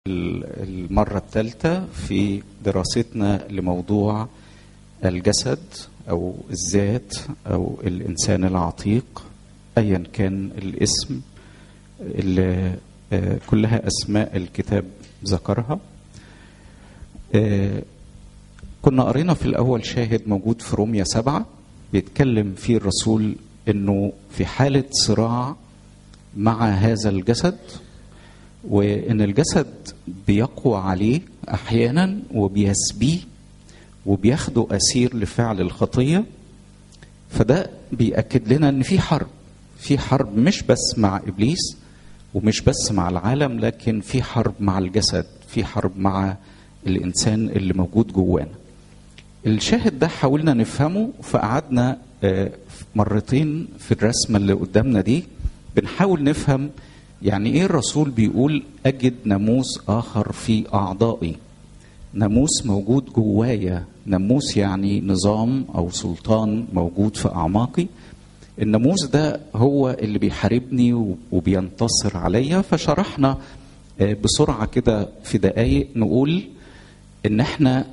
المرة الثالثة في دراستنا لموضوع الجسد أو الذات أو الإنسان العتيق أيا كان الاسم اللي كلها أسماء الكتاب ذكرها كنا قرينا في الأول شاهد موجود في روميا سبعة بيتكلم فيه الرسول إنه في حالة صراع مع هذا الجسد وان الجسد بيقوى عليه احيانا وبيسبيه وبياخده اسير لفعل الخطيه فده بيأكد لنا ان في حرب في حرب مش بس مع ابليس ومش بس مع العالم لكن في حرب مع الجسد في حرب مع الانسان اللي موجود جوانا الشاهد ده حاولنا نفهمه فقعدنا مرتين في الرسمه اللي قدامنا دي بنحاول نفهم يعني ايه الرسول بيقول اجد ناموس اخر في اعضائي ناموس موجود جوايا ناموس يعني نظام او سلطان موجود في اعماقي الناموس ده هو اللي بيحاربني وبينتصر عليا فشرحنا بسرعه كده في دقايق نقول ان احنا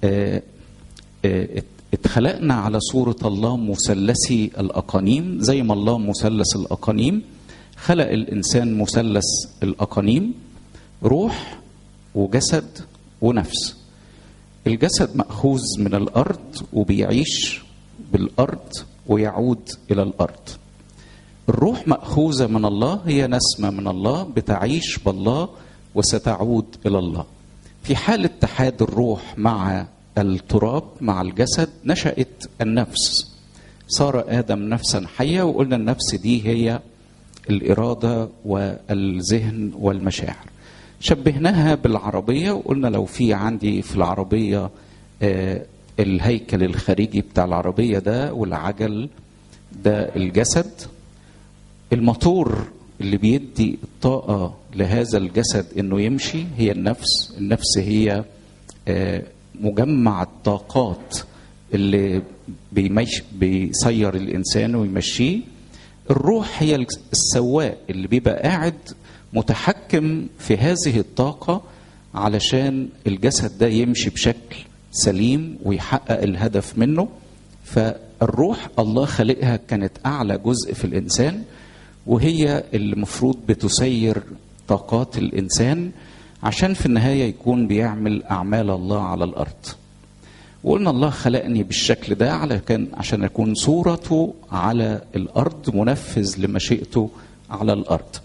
اتخلقنا على صوره الله مثلثي الاقانيم زي ما الله مثلث الاقانيم خلق الانسان مثلث الاقانيم روح وجسد ونفس الجسد ماخوذ من الارض وبيعيش بالارض ويعود الى الارض الروح ماخوذه من الله هي نسمه من الله بتعيش بالله وستعود الى الله في حال اتحاد الروح مع التراب مع الجسد نشات النفس صار ادم نفسا حيه وقلنا النفس دي هي الإرادة والذهن والمشاعر شبهناها بالعربية وقلنا لو في عندي في العربية الهيكل الخارجي بتاع العربية ده والعجل ده الجسد الموتور اللي بيدي الطاقة لهذا الجسد انه يمشي هي النفس النفس هي مجمع الطاقات اللي بيمش بيسير الانسان ويمشيه الروح هي السواق اللي بيبقى قاعد متحكم في هذه الطاقة علشان الجسد ده يمشي بشكل سليم ويحقق الهدف منه فالروح الله خلقها كانت أعلى جزء في الإنسان وهي المفروض بتسير طاقات الإنسان عشان في النهاية يكون بيعمل أعمال الله على الأرض وقلنا الله خلقني بالشكل ده على كان عشان اكون صورته على الارض منفذ لمشيئته على الارض.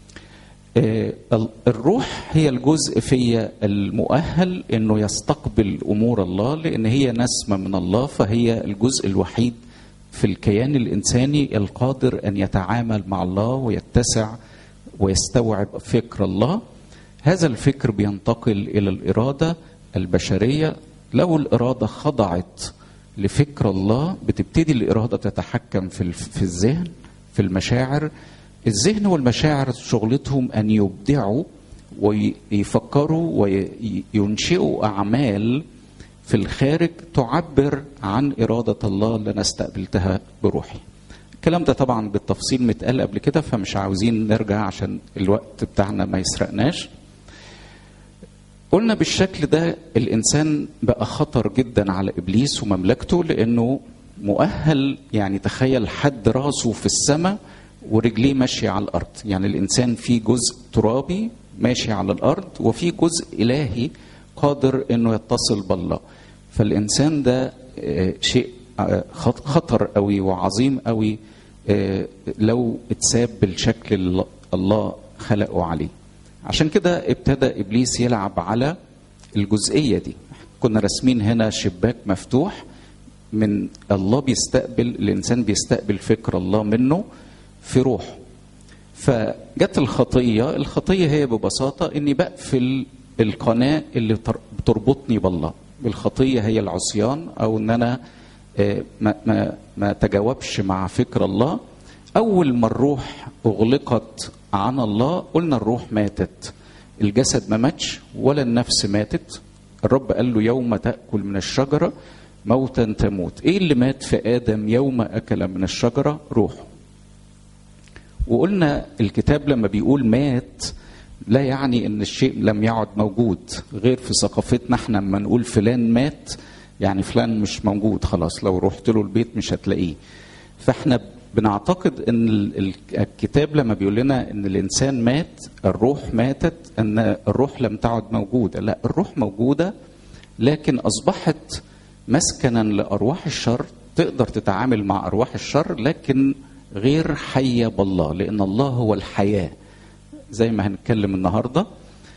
الروح هي الجزء فيا المؤهل انه يستقبل امور الله لان هي نسمه من الله فهي الجزء الوحيد في الكيان الانساني القادر ان يتعامل مع الله ويتسع ويستوعب فكر الله. هذا الفكر بينتقل الى الاراده البشريه لو الإرادة خضعت لفكر الله بتبتدي الإرادة تتحكم في في الذهن في المشاعر الذهن والمشاعر شغلتهم أن يبدعوا ويفكروا وينشئوا أعمال في الخارج تعبر عن إرادة الله اللي أنا استقبلتها بروحي الكلام ده طبعا بالتفصيل متقال قبل كده فمش عاوزين نرجع عشان الوقت بتاعنا ما يسرقناش قلنا بالشكل ده الانسان بقى خطر جدا على ابليس ومملكته لانه مؤهل يعني تخيل حد راسه في السماء ورجليه ماشيه على الارض يعني الانسان فيه جزء ترابي ماشي على الارض وفي جزء الهي قادر انه يتصل بالله فالانسان ده شيء خطر قوي وعظيم قوي لو اتساب بالشكل اللي الله خلقه عليه عشان كده ابتدى ابليس يلعب على الجزئيه دي كنا راسمين هنا شباك مفتوح من الله بيستقبل الانسان بيستقبل فكر الله منه في روحه فجت الخطيه الخطيه هي ببساطه اني بقفل القناه اللي بتربطني بالله الخطيه هي العصيان او ان انا ما ما ما تجاوبش مع فكر الله اول ما الروح اغلقت عن الله قلنا الروح ماتت الجسد ما ماتش ولا النفس ماتت الرب قال له يوم تاكل من الشجره موتا تموت ايه اللي مات في ادم يوم اكل من الشجره روحه وقلنا الكتاب لما بيقول مات لا يعني ان الشيء لم يعد موجود غير في ثقافتنا احنا لما نقول فلان مات يعني فلان مش موجود خلاص لو رحت له البيت مش هتلاقيه فاحنا بنعتقد ان الكتاب لما بيقول لنا ان الانسان مات الروح ماتت ان الروح لم تعد موجوده لا الروح موجوده لكن اصبحت مسكنا لارواح الشر تقدر تتعامل مع ارواح الشر لكن غير حيه بالله لان الله هو الحياه زي ما هنتكلم النهارده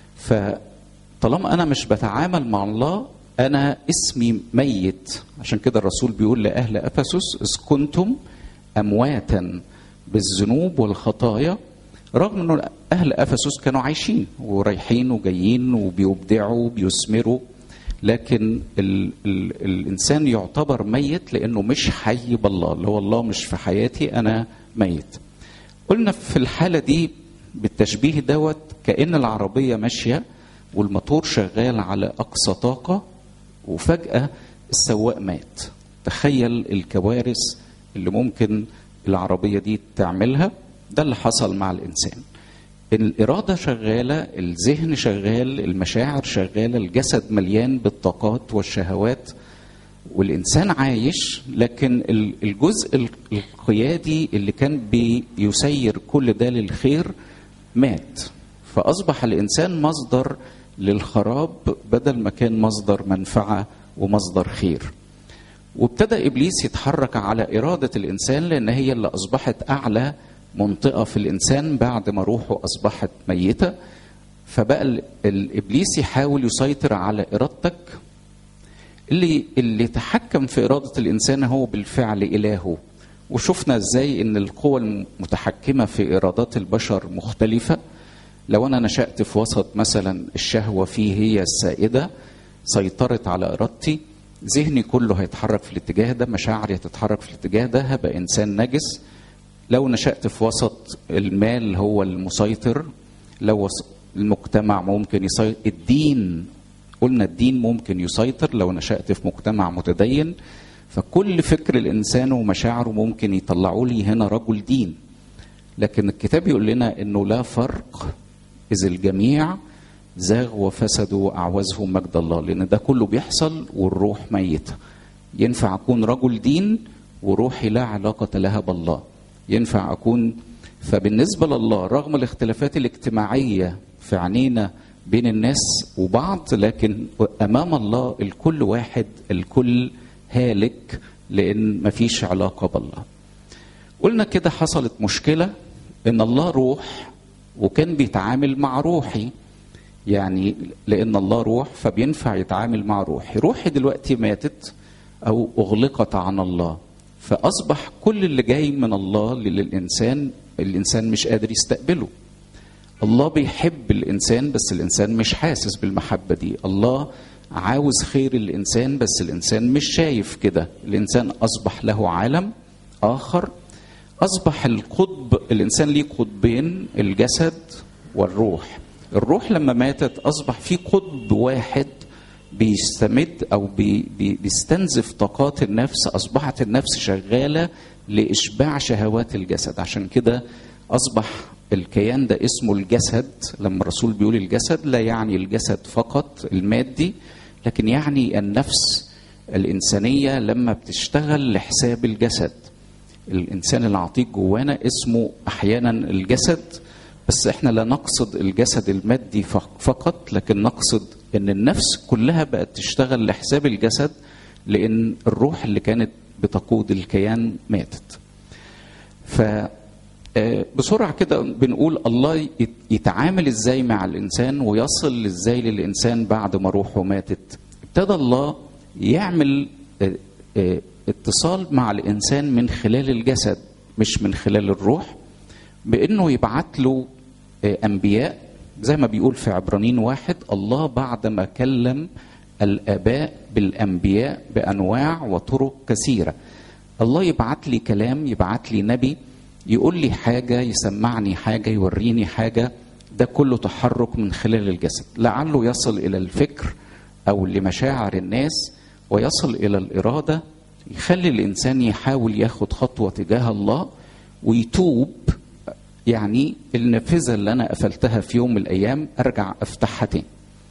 فطالما انا مش بتعامل مع الله انا اسمي ميت عشان كده الرسول بيقول لاهل افسس اذ كنتم امواتا بالذنوب والخطايا رغم انه اهل افسس كانوا عايشين ورايحين وجايين وبيبدعوا وبيثمروا لكن ال ال الانسان يعتبر ميت لانه مش حي بالله اللي هو الله مش في حياتي انا ميت قلنا في الحاله دي بالتشبيه دوت كان العربيه ماشيه والموتور شغال على اقصى طاقه وفجاه السواق مات تخيل الكوارث اللي ممكن العربيه دي تعملها ده اللي حصل مع الانسان الإرادة شغالة الذهن شغال المشاعر شغالة الجسد مليان بالطاقات والشهوات والإنسان عايش لكن الجزء القيادي اللي كان بيسير كل ده للخير مات فأصبح الإنسان مصدر للخراب بدل ما كان مصدر منفعة ومصدر خير وابتدى إبليس يتحرك على إرادة الإنسان لأن هي اللي أصبحت أعلى منطقة في الإنسان بعد ما روحه أصبحت ميتة فبقى الإبليس يحاول يسيطر على إرادتك اللي اللي تحكم في إرادة الإنسان هو بالفعل إلهه وشفنا إزاي إن القوى المتحكمة في إرادات البشر مختلفة لو أنا نشأت في وسط مثلا الشهوة فيه هي السائدة سيطرت على إرادتي ذهني كله هيتحرك في الاتجاه ده مشاعري هتتحرك في الاتجاه ده هبقى إنسان نجس لو نشأت في وسط المال هو المسيطر لو المجتمع ممكن يسيطر الدين قلنا الدين ممكن يسيطر لو نشأت في مجتمع متدين فكل فكر الإنسان ومشاعره ممكن يطلعوا لي هنا رجل دين لكن الكتاب يقول لنا انه لا فرق اذ الجميع زاغوا وفسدوا واعوزهم مجد الله لان ده كله بيحصل والروح ميته ينفع اكون رجل دين وروحي لا علاقه لها بالله ينفع اكون فبالنسبه لله رغم الاختلافات الاجتماعيه في عينينا بين الناس وبعض لكن امام الله الكل واحد الكل هالك لان مفيش علاقه بالله قلنا كده حصلت مشكله ان الله روح وكان بيتعامل مع روحي يعني لان الله روح فبينفع يتعامل مع روحي روحي دلوقتي ماتت او اغلقت عن الله فاصبح كل اللي جاي من الله للانسان الانسان مش قادر يستقبله الله بيحب الانسان بس الانسان مش حاسس بالمحبه دي الله عاوز خير الانسان بس الانسان مش شايف كده الانسان اصبح له عالم اخر اصبح القطب الانسان ليه قطبين الجسد والروح الروح لما ماتت اصبح في قطب واحد بيستمد او بي بي بيستنزف طاقات النفس اصبحت النفس شغاله لاشباع شهوات الجسد عشان كده اصبح الكيان ده اسمه الجسد لما الرسول بيقول الجسد لا يعني الجسد فقط المادي لكن يعني النفس الانسانيه لما بتشتغل لحساب الجسد الانسان العتيق جوانا اسمه احيانا الجسد بس احنا لا نقصد الجسد المادي فقط لكن نقصد ان النفس كلها بقت تشتغل لحساب الجسد لان الروح اللي كانت بتقود الكيان ماتت ف بسرعه كده بنقول الله يتعامل ازاي مع الانسان ويصل ازاي للانسان بعد ما روحه ماتت ابتدى الله يعمل اتصال مع الانسان من خلال الجسد مش من خلال الروح بانه يبعت له انبياء زي ما بيقول في عبرانيين واحد الله بعد ما كلم الاباء بالانبياء بانواع وطرق كثيره الله يبعت لي كلام يبعت لي نبي يقول لي حاجه يسمعني حاجه يوريني حاجه ده كله تحرك من خلال الجسد لعله يصل الى الفكر او لمشاعر الناس ويصل الى الاراده يخلي الانسان يحاول ياخد خطوه تجاه الله ويتوب يعني النافذة اللي أنا قفلتها في يوم من الأيام أرجع أفتحها تاني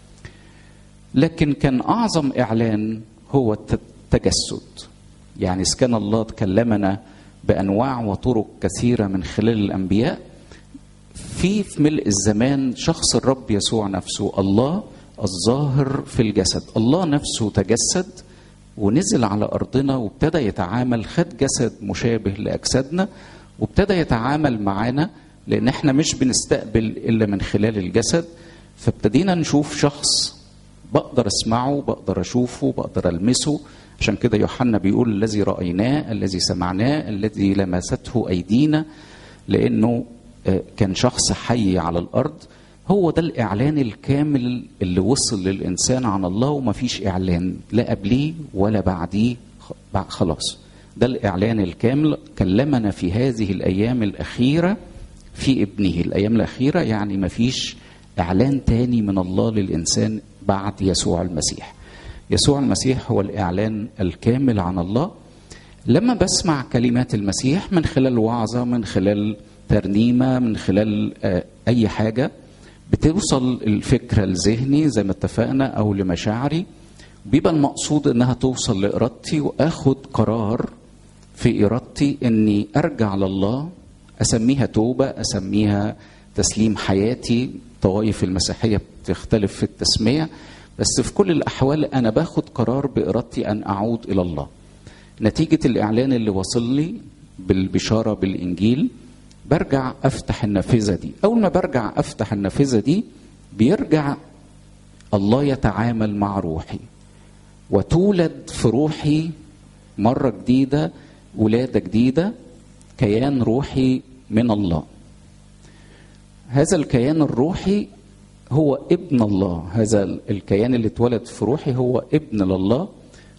لكن كان أعظم إعلان هو التجسد يعني إذا كان الله تكلمنا بأنواع وطرق كثيرة من خلال الأنبياء في في ملء الزمان شخص الرب يسوع نفسه الله الظاهر في الجسد الله نفسه تجسد ونزل على أرضنا وابتدى يتعامل خد جسد مشابه لأجسادنا وابتدى يتعامل معانا لأن احنا مش بنستقبل إلا من خلال الجسد فابتدينا نشوف شخص بقدر اسمعه بقدر اشوفه بقدر المسه عشان كده يوحنا بيقول الذي رايناه الذي سمعناه الذي لمسته ايدينا لانه كان شخص حي على الارض هو ده الاعلان الكامل اللي وصل للانسان عن الله وما فيش اعلان لا قبليه ولا بعديه خلاص ده الاعلان الكامل كلمنا في هذه الايام الاخيره في ابنه الايام الاخيره يعني ما فيش اعلان تاني من الله للانسان بعد يسوع المسيح يسوع المسيح هو الاعلان الكامل عن الله لما بسمع كلمات المسيح من خلال وعظه من خلال ترنيمه من خلال اي حاجه بتوصل الفكره لذهني زي ما اتفقنا او لمشاعري بيبقى المقصود انها توصل لارادتي واخد قرار في ارادتي اني ارجع لله اسميها توبه اسميها تسليم حياتي طوائف المسيحيه بتختلف في التسميه بس في كل الاحوال انا باخد قرار بارادتي ان اعود الى الله نتيجه الاعلان اللي وصل لي بالبشاره بالانجيل برجع افتح النافذه دي اول ما برجع افتح النافذه دي بيرجع الله يتعامل مع روحي وتولد في روحي مره جديده ولاده جديده كيان روحي من الله هذا الكيان الروحي هو ابن الله هذا الكيان اللي اتولد في روحي هو ابن لله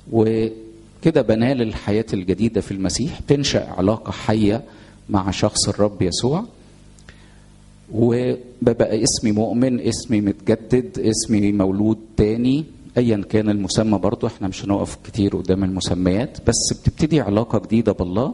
وكده بنال الحياة الجديدة في المسيح تنشأ علاقة حية مع شخص الرب يسوع وببقى اسمي مؤمن اسمي متجدد اسمي مولود تاني ايا كان المسمى برضو احنا مش هنقف كتير قدام المسميات بس بتبتدي علاقة جديدة بالله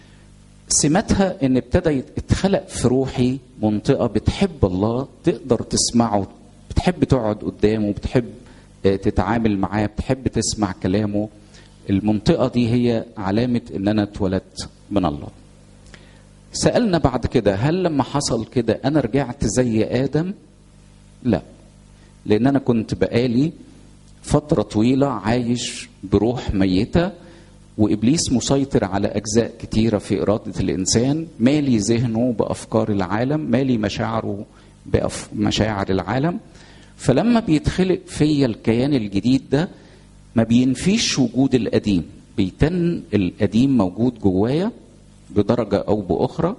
سماتها ان ابتدى يتخلق في روحي منطقه بتحب الله تقدر تسمعه بتحب تقعد قدامه بتحب تتعامل معاه بتحب تسمع كلامه المنطقه دي هي علامه ان انا اتولدت من الله سالنا بعد كده هل لما حصل كده انا رجعت زي ادم لا لان انا كنت بقالي فتره طويله عايش بروح ميته وابليس مسيطر على اجزاء كتيره في اراده الانسان مالي ذهنه بافكار العالم مالي مشاعره بمشاعر العالم فلما بيتخلق فيا الكيان الجديد ده ما بينفيش وجود القديم بيتن القديم موجود جوايا بدرجه او باخرى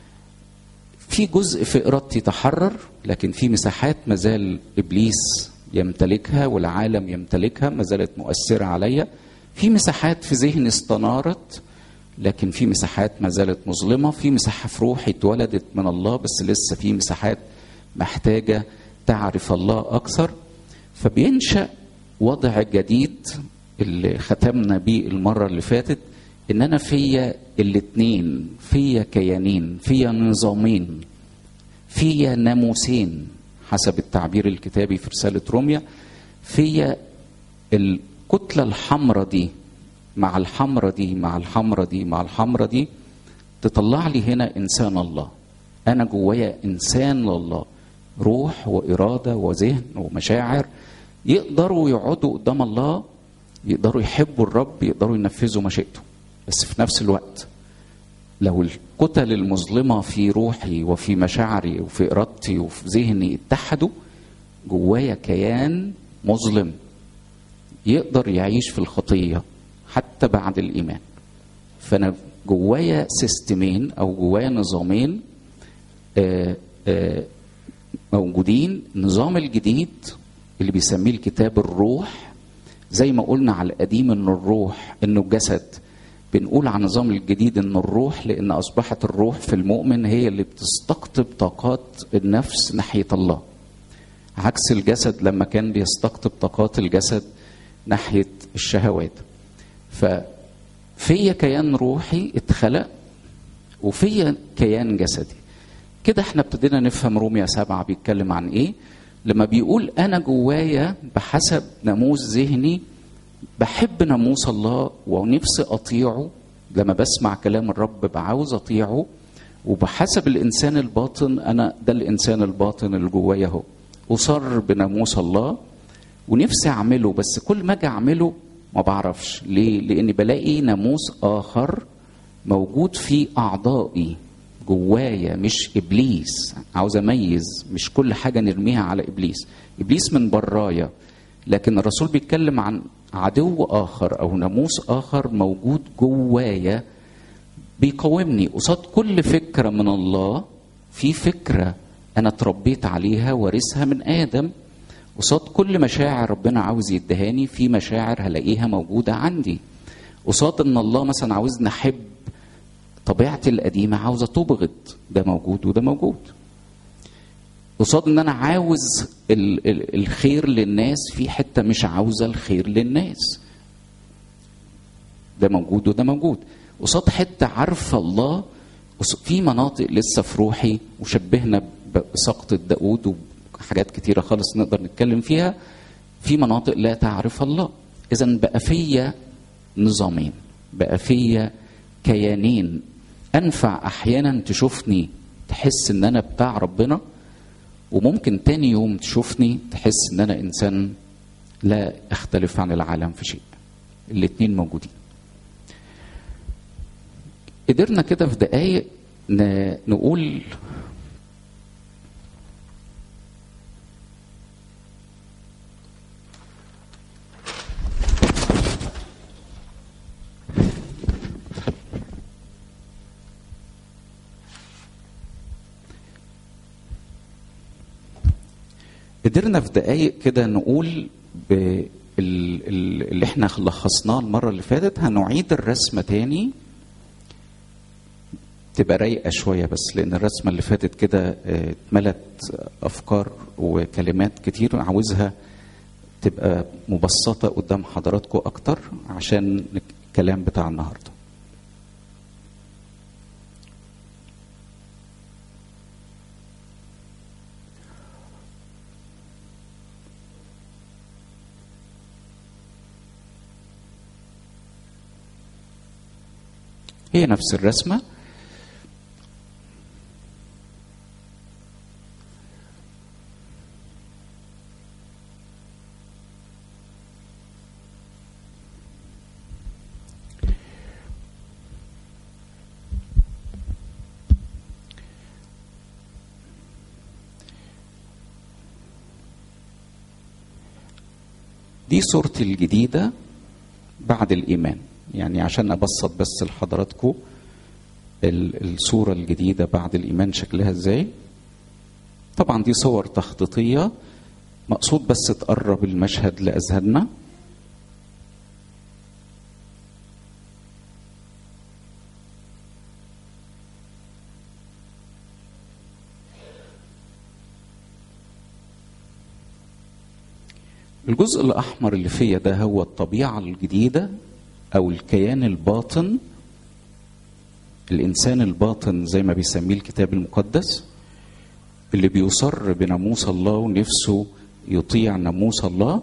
في جزء في ارادتي تحرر لكن في مساحات مازال ابليس يمتلكها والعالم يمتلكها ما زالت مؤثره عليا في مساحات في ذهني استنارت لكن في مساحات ما زالت مظلمه في مساحه في روحي اتولدت من الله بس لسه في مساحات محتاجه تعرف الله اكثر فبينشا وضع جديد اللي ختمنا بيه المره اللي فاتت ان انا فيا الاتنين فيا كيانين فيا نظامين فيا ناموسين حسب التعبير الكتابي في رساله روميا فيا الكتله الحمراء دي مع الحمراء دي مع الحمراء دي مع الحمراء دي تطلع لي هنا انسان الله انا جوايا انسان لله روح واراده وذهن ومشاعر يقدروا يقعدوا قدام الله يقدروا يحبوا الرب يقدروا ينفذوا مشيئته بس في نفس الوقت لو الكتل المظلمه في روحي وفي مشاعري وفي ارادتي وفي ذهني اتحدوا جوايا كيان مظلم يقدر يعيش في الخطيه حتى بعد الايمان فانا جوايا سيستمين او جوايا نظامين آآ آآ موجودين النظام الجديد اللي بيسميه الكتاب الروح زي ما قلنا على القديم ان الروح انه الجسد بنقول على النظام الجديد ان الروح لان اصبحت الروح في المؤمن هي اللي بتستقطب طاقات النفس ناحيه الله عكس الجسد لما كان بيستقطب طاقات الجسد ناحيه الشهوات ففي كيان روحي اتخلق وفي كيان جسدي كده احنا ابتدينا نفهم روميا سبعة بيتكلم عن ايه لما بيقول انا جوايا بحسب ناموس ذهني بحب ناموس الله ونفسي اطيعه لما بسمع كلام الرب بعاوز اطيعه وبحسب الانسان الباطن انا ده الانسان الباطن اللي جوايا اهو اصر بناموس الله ونفسي اعمله بس كل ما اجي اعمله ما بعرفش ليه لاني بلاقي ناموس اخر موجود في اعضائي جوايا مش ابليس عاوز اميز مش كل حاجه نرميها على ابليس ابليس من برايا لكن الرسول بيتكلم عن عدو اخر او ناموس اخر موجود جوايا بيقاومني قصاد كل فكره من الله في فكره انا اتربيت عليها وارثها من ادم قصاد كل مشاعر ربنا عاوز يدهاني في مشاعر هلاقيها موجوده عندي قصاد ان الله مثلا عاوزني احب طبيعتي القديمه عاوزه تبغض ده موجود وده موجود قصاد ان انا عاوز ال- ال- الخير للناس في حته مش عاوزه الخير للناس ده موجود وده موجود قصاد حته عارفه الله قص- في مناطق لسه في روحي وشبهنا بسقطة داود وحاجات كتيرة خالص نقدر نتكلم فيها في مناطق لا تعرف الله إذا بقى فيا نظامين بقى فيا كيانين أنفع أحيانا تشوفني تحس إن أنا بتاع ربنا وممكن تاني يوم تشوفني تحس إن أنا إنسان لا أختلف عن العالم في شيء الاتنين موجودين قدرنا كده في دقايق ن- نقول قدرنا في دقايق كده نقول ب ال- ال- اللي احنا لخصناه المرة اللي فاتت هنعيد الرسمة تاني تبقى رايقة شوية بس لأن الرسمة اللي فاتت كده آه، اتملت أفكار وكلمات كتير عاوزها تبقى مبسطة قدام حضراتكم أكتر عشان الكلام بتاع النهاردة هي نفس الرسمة دي صورتي الجديدة بعد الإيمان يعني عشان أبسط بس لحضراتكم ال- الصورة الجديدة بعد الإيمان شكلها إزاي طبعا دي صور تخطيطية مقصود بس تقرب المشهد لأذهاننا الجزء الأحمر اللي فيا ده هو الطبيعة الجديدة أو الكيان الباطن الإنسان الباطن زي ما بيسميه الكتاب المقدس اللي بيصر بناموس الله ونفسه يطيع ناموس الله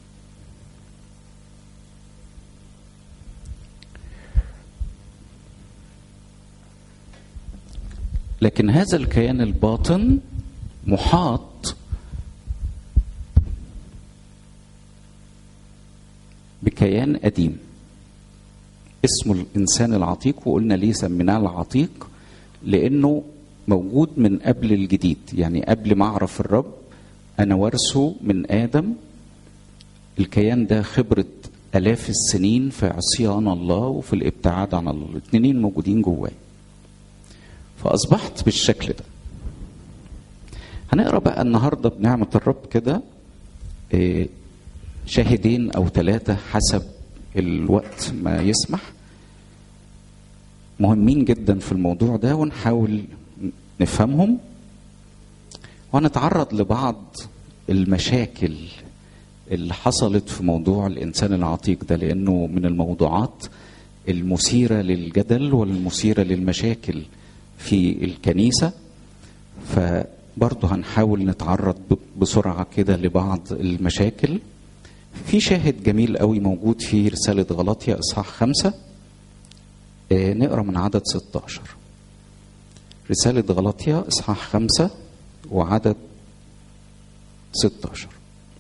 لكن هذا الكيان الباطن محاط بكيان قديم اسمه الانسان العتيق وقلنا ليه سميناه العتيق لانه موجود من قبل الجديد يعني قبل ما اعرف الرب انا وارثه من ادم الكيان ده خبره الاف السنين في عصيان الله وفي الابتعاد عن الله الاثنين موجودين جواي فاصبحت بالشكل ده هنقرا بقى النهارده بنعمه الرب كده إيه، شاهدين او ثلاثه حسب الوقت ما يسمح مهمين جدا في الموضوع ده ونحاول نفهمهم ونتعرض لبعض المشاكل اللي حصلت في موضوع الانسان العتيق ده لانه من الموضوعات المثيره للجدل والمثيره للمشاكل في الكنيسه فبرضه هنحاول نتعرض ب- بسرعة كده لبعض المشاكل في شاهد جميل قوي موجود في رسالة غلطية إصحاح خمسة آه، نقرأ من عدد 16 رسالة غلطية إصحاح خمسة وعدد 16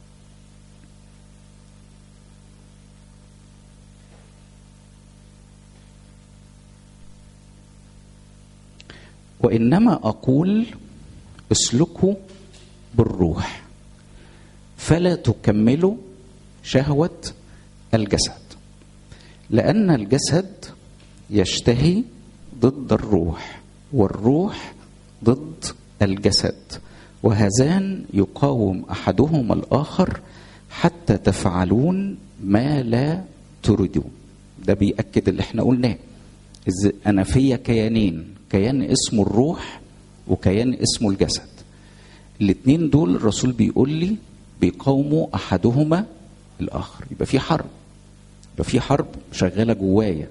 وإنما أقول اسلكوا بالروح فلا تكملوا شهوة الجسد لأن الجسد يشتهي ضد الروح والروح ضد الجسد وهذان يقاوم أحدهما الآخر حتى تفعلون ما لا تريدون ده بيأكد اللي احنا قلناه إز- أنا فيا كيانين كيان اسمه الروح وكيان اسمه الجسد الاتنين دول الرسول بيقول لي بيقاوموا احدهما الاخر يبقى في حرب يبقى في حرب شغاله جوايا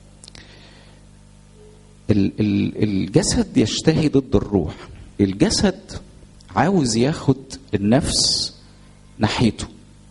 ال- ال- الجسد يشتهي ضد الروح الجسد عاوز ياخد النفس ناحيته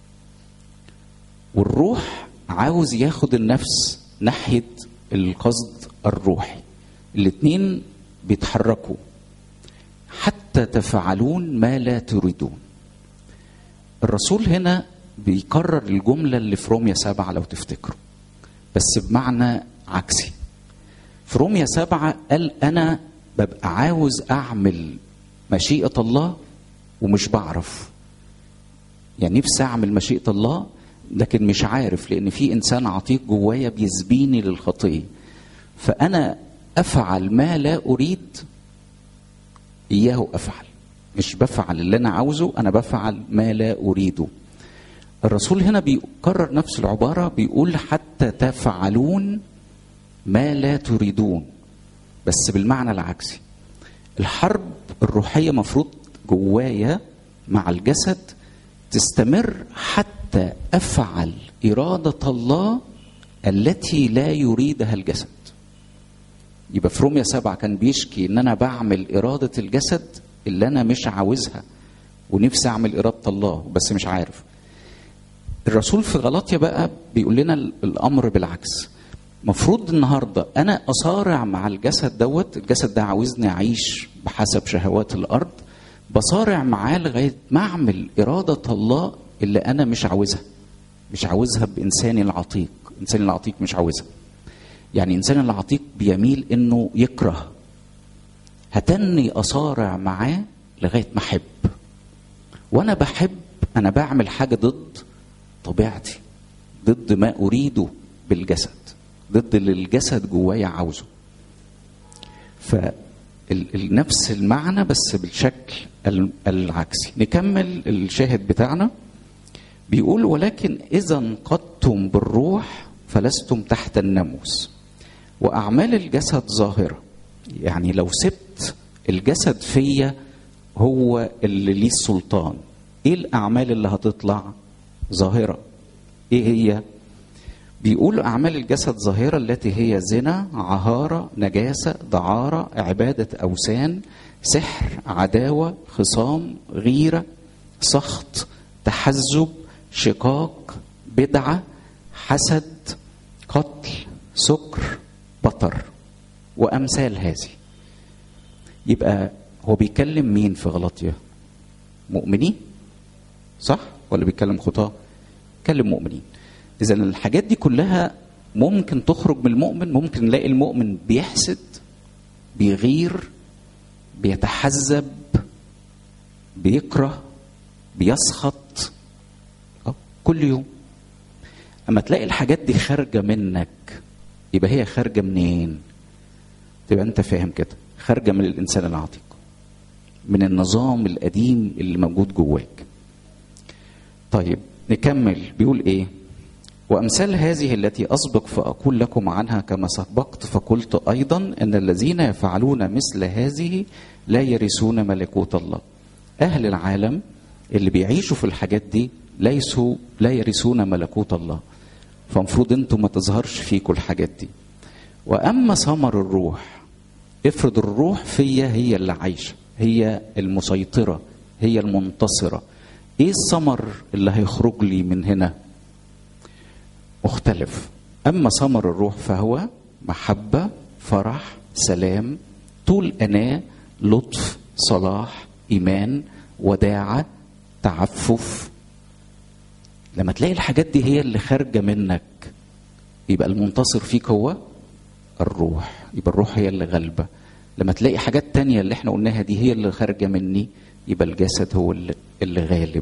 والروح عاوز ياخد النفس ناحيه القصد الروحي الاتنين بيتحركوا حتى تفعلون ما لا تريدون الرسول هنا بيكرر الجملة اللي في روميا سبعة لو تفتكروا بس بمعنى عكسي في روميا سبعة قال أنا ببقى عاوز أعمل مشيئة الله ومش بعرف يعني نفسي أعمل مشيئة الله لكن مش عارف لأن في إنسان عتيق جوايا بيسبيني للخطية فأنا أفعل ما لا أريد إياه أفعل مش بفعل اللي أنا عاوزه أنا بفعل ما لا أريده الرسول هنا بيكرر نفس العبارة بيقول حتى تفعلون ما لا تريدون بس بالمعنى العكسي الحرب الروحية مفروض جوايا مع الجسد تستمر حتى أفعل إرادة الله التي لا يريدها الجسد يبقى في روميا سبعة كان بيشكي ان انا بعمل ارادة الجسد اللي انا مش عاوزها ونفسي اعمل ارادة الله بس مش عارف الرسول في غلطيا بقى بيقول لنا الامر بالعكس مفروض النهارده انا اصارع مع الجسد دوت الجسد ده عاوزني اعيش بحسب شهوات الارض بصارع معاه لغايه ما اعمل اراده الله اللي انا مش عاوزها مش عاوزها بانساني العتيق انساني العتيق مش عاوزها يعني انسان العتيق بيميل انه يكره هتني اصارع معاه لغايه ما احب وانا بحب انا بعمل حاجه ضد طبيعتي ضد ما اريده بالجسد ضد اللي الجسد جوايا عاوزه فنفس المعنى بس بالشكل العكسي نكمل الشاهد بتاعنا بيقول ولكن اذا انقضتم بالروح فلستم تحت الناموس واعمال الجسد ظاهره يعني لو سبت الجسد فيا هو اللي ليه السلطان ايه الاعمال اللي هتطلع ظاهره ايه هي بيقول اعمال الجسد ظاهره التي هي زنا عهاره نجاسه دعاره عباده اوثان سحر عداوه خصام غيره سخط تحزب شقاق بدعه حسد قتل سكر بطر وامثال هذه يبقى هو بيكلم مين في غلطية مؤمنين صح ولا بيتكلم خطاة بيتكلم مؤمنين اذا الحاجات دي كلها ممكن تخرج من المؤمن ممكن نلاقي المؤمن بيحسد بيغير بيتحزب بيكره بيسخط كل يوم اما تلاقي الحاجات دي خارجه منك يبقى هي خارجه منين تبقى انت فاهم كده خارجه من الانسان العتيق من النظام القديم اللي موجود جواك طيب نكمل بيقول ايه وامثال هذه التي اسبق فاقول لكم عنها كما سبقت فقلت ايضا ان الذين يفعلون مثل هذه لا يرثون ملكوت الله اهل العالم اللي بيعيشوا في الحاجات دي ليسوا لا يرثون ملكوت الله فمفروض انتم ما تظهرش فيكم الحاجات دي واما ثمر الروح افرض الروح فيا هي اللي عايشه هي المسيطرة هي المنتصرة ايه الثمر اللي هيخرج لي من هنا مختلف اما ثمر الروح فهو محبة فرح سلام طول أناة لطف صلاح إيمان وداعة تعفف لما تلاقي الحاجات دي هي اللي خارجة منك يبقى المنتصر فيك هو الروح يبقى الروح هي اللي غالبة لما تلاقي حاجات تانية اللي احنا قلناها دي هي اللي خارجة مني يبقى الجسد هو اللي, اللي غالب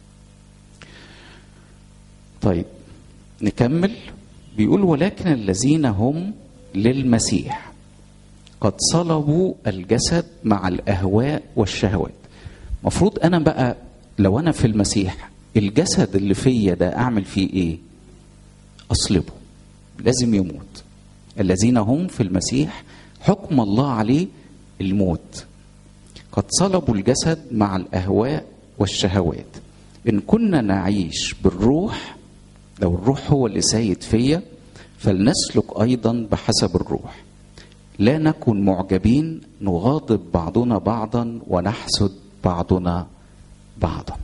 طيب نكمل بيقول ولكن الذين هم للمسيح قد صلبوا الجسد مع الاهواء والشهوات مفروض انا بقى لو انا في المسيح الجسد اللي فيا ده اعمل فيه ايه اصلبه لازم يموت الذين هم في المسيح حكم الله عليه الموت قد صلبوا الجسد مع الاهواء والشهوات ان كنا نعيش بالروح لو الروح هو اللي سايد فيا فلنسلك ايضا بحسب الروح لا نكن معجبين نغاضب بعضنا بعضا ونحسد بعضنا بعضا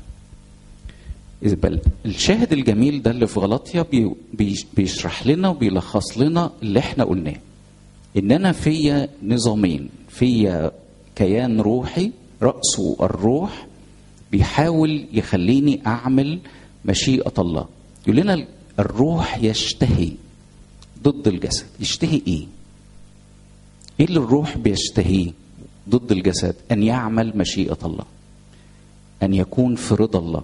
يبقى الشاهد الجميل ده اللي في غلطيا بي بي بيشرح لنا وبيلخص لنا اللي احنا قلناه ان انا فيا نظامين فيا كيان روحي راسه الروح بيحاول يخليني اعمل مشيئه الله يقول لنا الروح يشتهي ضد الجسد يشتهي ايه ايه اللي الروح بيشتهيه ضد الجسد ان يعمل مشيئه الله ان يكون في رضا الله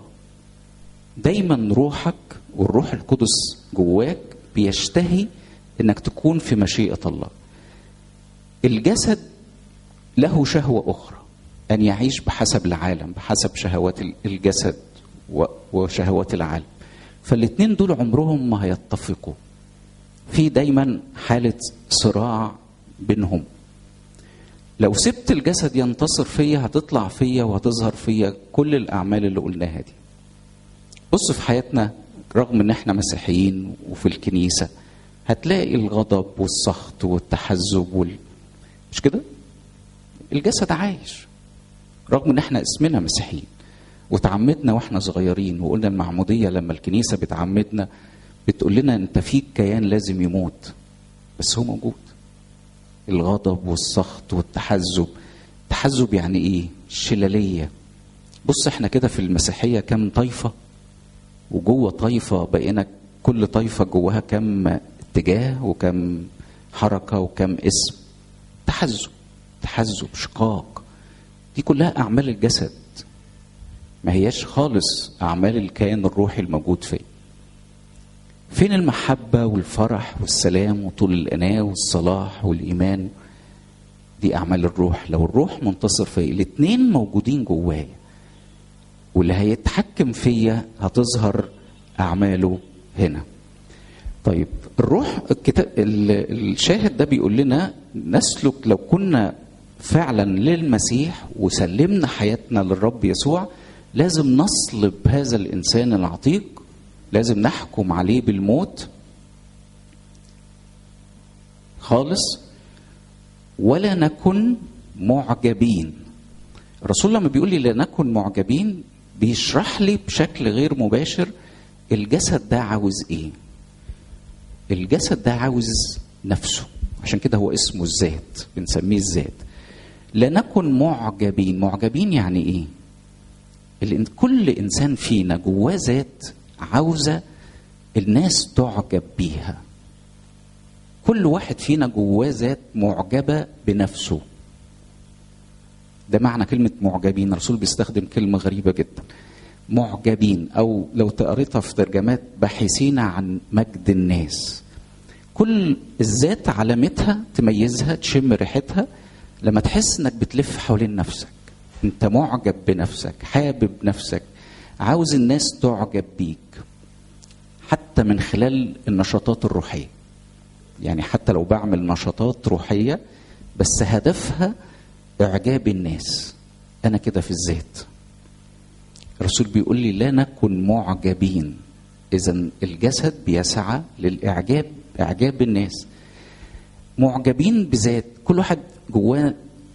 دايما روحك والروح القدس جواك بيشتهي انك تكون في مشيئه الله الجسد له شهوه اخرى ان يعيش بحسب العالم بحسب شهوات الجسد وشهوات العالم فالاثنين دول عمرهم ما هيتفقوا في دايما حاله صراع بينهم لو سبت الجسد ينتصر فيا هتطلع فيا وهتظهر فيا كل الاعمال اللي قلناها دي بص في حياتنا رغم ان احنا مسيحيين وفي الكنيسه هتلاقي الغضب والسخط والتحزب وال... مش كده الجسد عايش رغم ان احنا اسمنا مسيحيين وتعمدنا واحنا صغيرين وقلنا المعموديه لما الكنيسه بتعمدنا بتقول لنا انت فيك كيان لازم يموت بس هو موجود الغضب والسخط والتحزب تحزب يعني ايه شلاليه بص احنا كده في المسيحيه كم طائفه وجوه طائفه بقينا كل طائفه جواها كم اتجاه وكم حركه وكم اسم تحزب تحزب شقاق دي كلها اعمال الجسد ما هياش خالص اعمال الكيان الروحي الموجود فيه فين المحبة والفرح والسلام وطول الأناة والصلاح والإيمان دي أعمال الروح لو الروح منتصر فيا الاتنين موجودين جوايا واللي هيتحكم فيا هتظهر أعماله هنا طيب الروح الكتاب الشاهد ده بيقول لنا نسلك لو كنا فعلا للمسيح وسلمنا حياتنا للرب يسوع لازم نصلب هذا الانسان العتيق لازم نحكم عليه بالموت خالص ولا نكن معجبين الرسول لما بيقول لي لا نكن معجبين بيشرح لي بشكل غير مباشر الجسد ده عاوز ايه الجسد ده عاوز نفسه عشان كده هو اسمه الذات بنسميه الذات لا نكن معجبين معجبين يعني ايه لان كل انسان فينا جواه ذات عاوزه الناس تعجب بيها كل واحد فينا جواه ذات معجبه بنفسه ده معنى كلمة معجبين الرسول بيستخدم كلمة غريبة جدا معجبين أو لو تقريتها في ترجمات باحثين عن مجد الناس كل الذات علامتها تميزها تشم ريحتها لما تحس انك بتلف حوالين نفسك انت معجب بنفسك حابب نفسك عاوز الناس تعجب بيك حتى من خلال النشاطات الروحيه يعني حتى لو بعمل نشاطات روحيه بس هدفها اعجاب الناس انا كده في الذات الرسول بيقول لي لا نكن معجبين اذا الجسد بيسعى للاعجاب اعجاب الناس معجبين بذات كل واحد جواه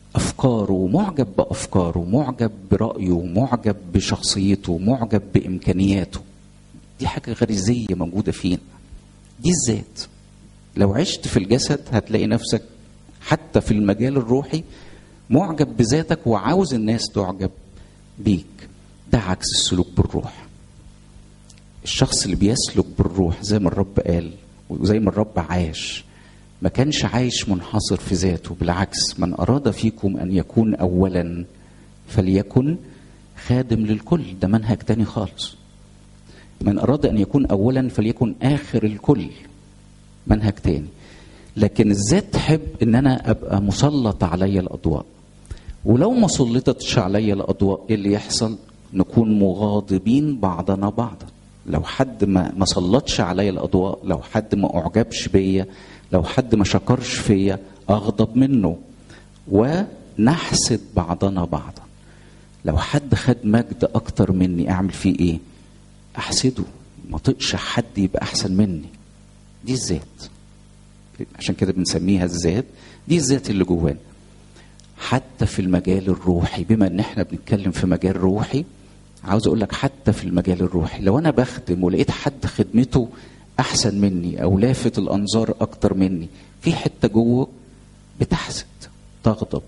افكاره معجب بافكاره معجب برايه معجب بشخصيته معجب بامكانياته دي حاجه غريزيه موجوده فينا دي الذات لو عشت في الجسد هتلاقي نفسك حتى في المجال الروحي معجب بذاتك وعاوز الناس تعجب بيك ده عكس السلوك بالروح الشخص اللي بيسلك بالروح زي ما الرب قال وزي ما الرب عاش ما كانش عايش منحصر في ذاته بالعكس من أراد فيكم أن يكون أولا فليكن خادم للكل ده منهج تاني خالص من أراد أن يكون أولا فليكن آخر الكل منهج تاني لكن الذات تحب ان انا ابقى مسلط علي الاضواء ولو ما سلطتش علي الاضواء ايه اللي يحصل نكون مغاضبين بعضنا بعضا لو حد ما ما سلطش علي الاضواء لو حد ما اعجبش بيا لو حد ما شكرش فيا اغضب منه ونحسد بعضنا بعضا لو حد خد مجد اكتر مني اعمل فيه ايه احسده ما طقش حد يبقى احسن مني دي الذات عشان كده بنسميها الذات دي الذات اللي جوانا حتى في المجال الروحي بما ان احنا بنتكلم في مجال روحي عاوز اقول لك حتى في المجال الروحي لو انا بخدم ولقيت حد خدمته احسن مني او لافت الانظار اكتر مني في حته جوه بتحسد تغضب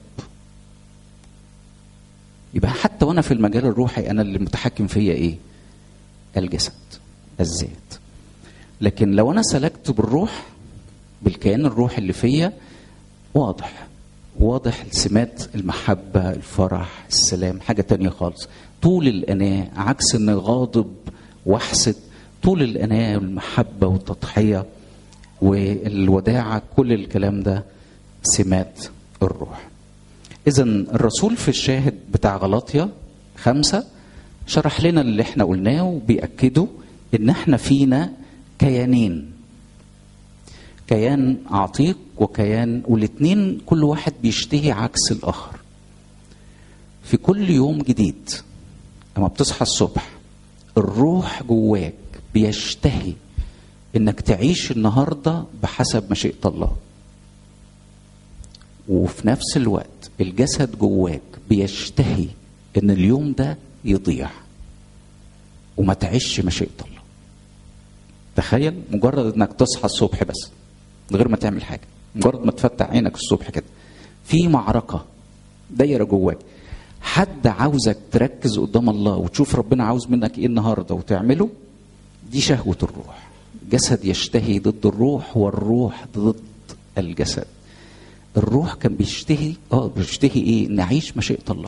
يبقى حتى وانا في المجال الروحي انا اللي متحكم فيا ايه الجسد الذات لكن لو انا سلكت بالروح بالكيان الروحي اللي فيا واضح واضح سمات المحبة الفرح السلام حاجة تانية خالص طول الأناة عكس إن غاضب واحسد طول الأناة والمحبة والتضحية والوداعة كل الكلام ده سمات الروح إذا الرسول في الشاهد بتاع غلاطيا خمسة شرح لنا اللي احنا قلناه وبيأكدوا إن احنا فينا كيانين كيان عتيق وكيان والاثنين كل واحد بيشتهي عكس الاخر في كل يوم جديد لما بتصحى الصبح الروح جواك بيشتهي انك تعيش النهارده بحسب مشيئه الله وفي نفس الوقت الجسد جواك بيشتهي ان اليوم ده يضيع وما تعيش مشيئه الله تخيل مجرد انك تصحى الصبح بس من غير ما تعمل حاجه مجرد ما تفتح عينك الصبح كده في معركه دايره جواك حد عاوزك تركز قدام الله وتشوف ربنا عاوز منك ايه النهارده وتعمله دي شهوه الروح جسد يشتهي ضد الروح والروح ضد الجسد الروح كان بيشتهي اه بيشتهي ايه نعيش مشيئه الله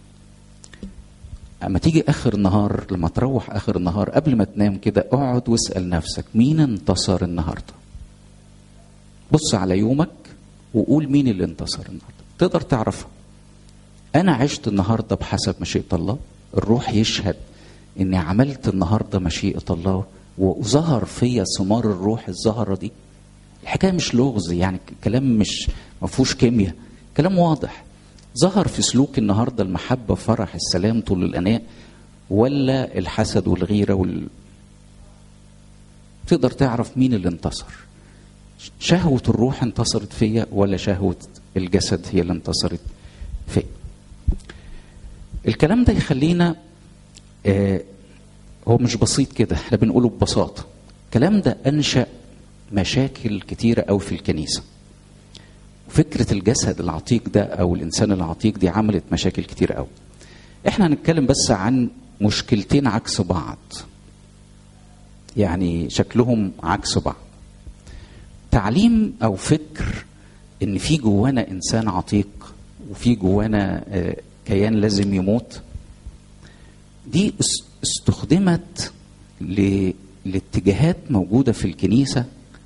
اما تيجي اخر النهار لما تروح اخر النهار قبل ما تنام كده اقعد واسال نفسك مين انتصر النهارده بص على يومك وقول مين اللي انتصر النهارده تقدر تعرفها انا عشت النهارده بحسب مشيئه الله الروح يشهد اني عملت النهارده مشيئه الله وظهر فيا ثمار الروح الزهره دي الحكايه مش لغز يعني كلام مش ما فيهوش كيمياء كلام واضح ظهر في سلوك النهارده المحبه فرح السلام طول الاناء ولا الحسد والغيره وال تقدر تعرف مين اللي انتصر شهوة الروح انتصرت فيا ولا شهوة الجسد هي اللي انتصرت فيا الكلام ده يخلينا آه هو مش بسيط كده احنا بنقوله ببساطة الكلام ده أنشأ مشاكل كتيرة أوي في الكنيسة فكرة الجسد العتيق ده أو الإنسان العتيق دي عملت مشاكل كتير أوي احنا هنتكلم بس عن مشكلتين عكس بعض يعني شكلهم عكس بعض تعليم او فكر ان في جوانا انسان عتيق وفي جوانا كيان لازم يموت دي استخدمت لاتجاهات موجوده في الكنيسه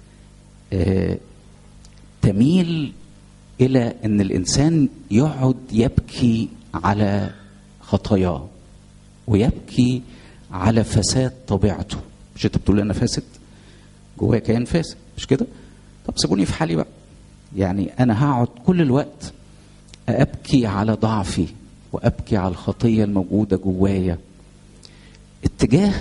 تميل الى ان الانسان يقعد يبكي على خطاياه ويبكي على فساد طبيعته مش انت بتقول انا فاسد جوايا كيان فاسد مش كده طب سيبوني في حالي بقى يعني انا هقعد كل الوقت ابكي على ضعفي وابكي على الخطيه الموجوده جوايا اتجاه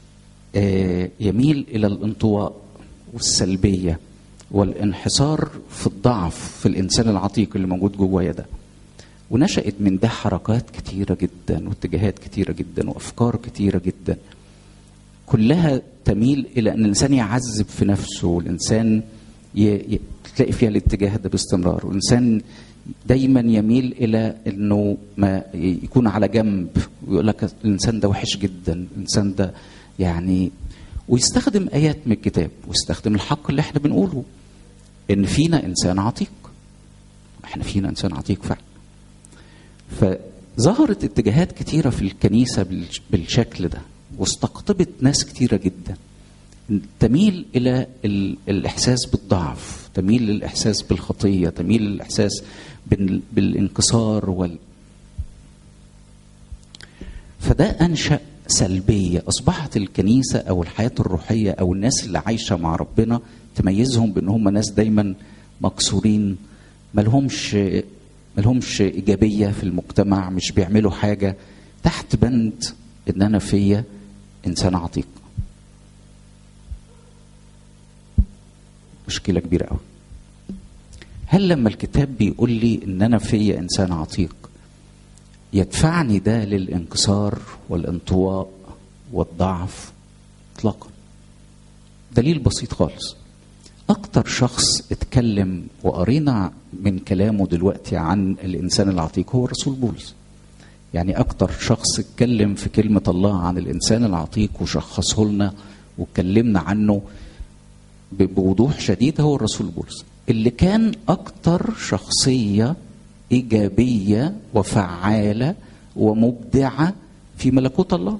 يميل الى الانطواء والسلبيه والانحصار في الضعف في الانسان العتيق اللي موجود جوايا ده ونشأت من ده حركات كتيرة جدا واتجاهات كتيرة جدا وأفكار كتيرة جدا كلها تميل إلى أن الإنسان يعذب في نفسه والإنسان ي... ي... تلاقي فيها الاتجاه ده باستمرار والإنسان دايما يميل إلى أنه ما يكون على جنب ويقول لك الإنسان ده وحش جدا الإنسان ده يعني ويستخدم آيات من الكتاب ويستخدم الحق اللي احنا بنقوله إن فينا إنسان عتيق احنا فينا إنسان عتيق فعلا فظهرت اتجاهات كتيرة في الكنيسة بالشكل ده واستقطبت ناس كتيرة جدا تميل إلى الإحساس بالضعف تميل للإحساس بالخطية تميل للإحساس بالانكسار وال فده أنشأ سلبية أصبحت الكنيسة أو الحياة الروحية أو الناس اللي عايشة مع ربنا تميزهم بأن هم ناس دايما مكسورين ملهمش ملهمش إيجابية في المجتمع مش بيعملوا حاجة تحت بند إن أنا فيا إنسان عتيق مشكلة كبيرة قوي هل لما الكتاب بيقول لي إن أنا فيا إنسان عتيق يدفعني ده للانكسار والانطواء والضعف اطلاقا دليل بسيط خالص اكتر شخص اتكلم وقرينا من كلامه دلوقتي عن الانسان العتيق هو الرسول بولس يعني اكتر شخص اتكلم في كلمة الله عن الانسان العتيق وشخصه لنا واتكلمنا عنه بوضوح شديد هو الرسول بولس اللي كان اكتر شخصية ايجابيه وفعاله ومبدعه في ملكوت الله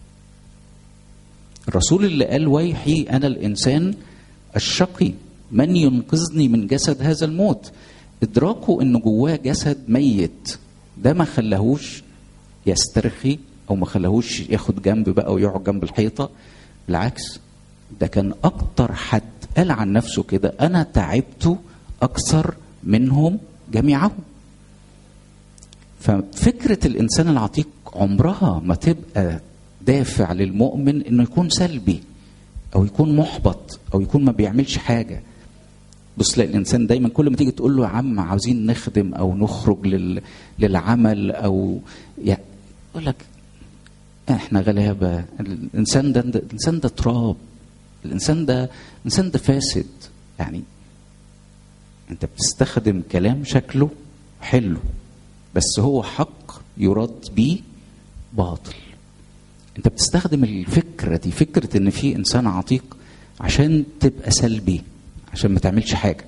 الرسول اللي قال ويحي انا الانسان الشقي من ينقذني من جسد هذا الموت ادراكه ان جواه جسد ميت ده ما خلاهوش يسترخي او ما خلاهوش ياخد جنب بقى ويقعد جنب الحيطه بالعكس ده كان اكتر حد قال عن نفسه كده انا تعبت اكثر منهم جميعهم ففكرة الإنسان العتيق عمرها ما تبقى دافع للمؤمن إنه يكون سلبي أو يكون محبط أو يكون ما بيعملش حاجة بص تلاقي الإنسان دايما كل ما تيجي تقول له يا عم عاوزين نخدم أو نخرج لل... للعمل أو يعني يقول لك احنا غلابة الإنسان ده الإنسان ده تراب الإنسان ده الإنسان ده فاسد يعني أنت بتستخدم كلام شكله حلو بس هو حق يرد بيه باطل انت بتستخدم الفكره دي فكره ان في انسان عتيق عشان تبقى سلبي عشان ما تعملش حاجه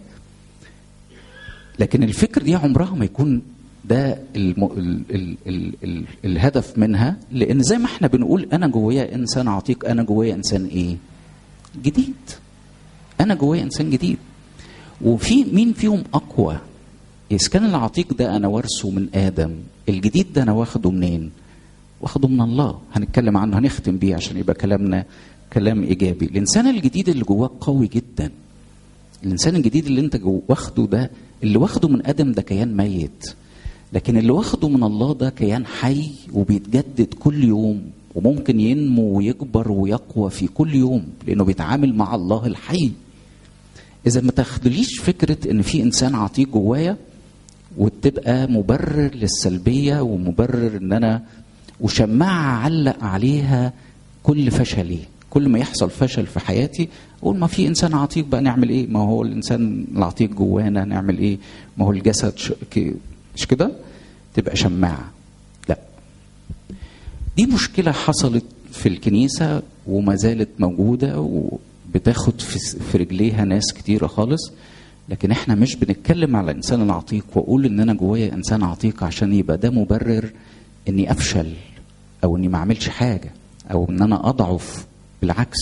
لكن الفكر دي عمرها ما يكون ده الم... ال... ال... ال... ال... الهدف منها لان زي ما احنا بنقول انا جوايا انسان عتيق انا جوايا انسان ايه جديد انا جوايا انسان جديد وفي مين فيهم اقوى إذا كان العتيق ده أنا وارثه من آدم الجديد ده أنا واخده منين؟ واخده من الله هنتكلم عنه هنختم بيه عشان يبقى كلامنا كلام إيجابي الإنسان الجديد اللي جواك قوي جدا الإنسان الجديد اللي أنت جو واخده ده اللي واخده من آدم ده كيان ميت لكن اللي واخده من الله ده كيان حي وبيتجدد كل يوم وممكن ينمو ويكبر ويقوى في كل يوم لأنه بيتعامل مع الله الحي إذا ما تاخدليش فكرة إن في إنسان عتيق جوايا وتبقى مبرر للسلبية ومبرر ان انا وشماعة علق عليها كل فشلي كل ما يحصل فشل في حياتي اقول ما في انسان عتيق بقى نعمل ايه ما هو الانسان العتيق جوانا نعمل ايه ما هو الجسد ش... مش كده تبقى شماعة لا دي مشكلة حصلت في الكنيسة وما زالت موجودة وبتاخد في رجليها ناس كتيرة خالص لكن احنا مش بنتكلم على الانسان العتيق واقول ان انا جوايا انسان عتيق عشان يبقى ده مبرر اني افشل او اني ما اعملش حاجه او ان انا اضعف بالعكس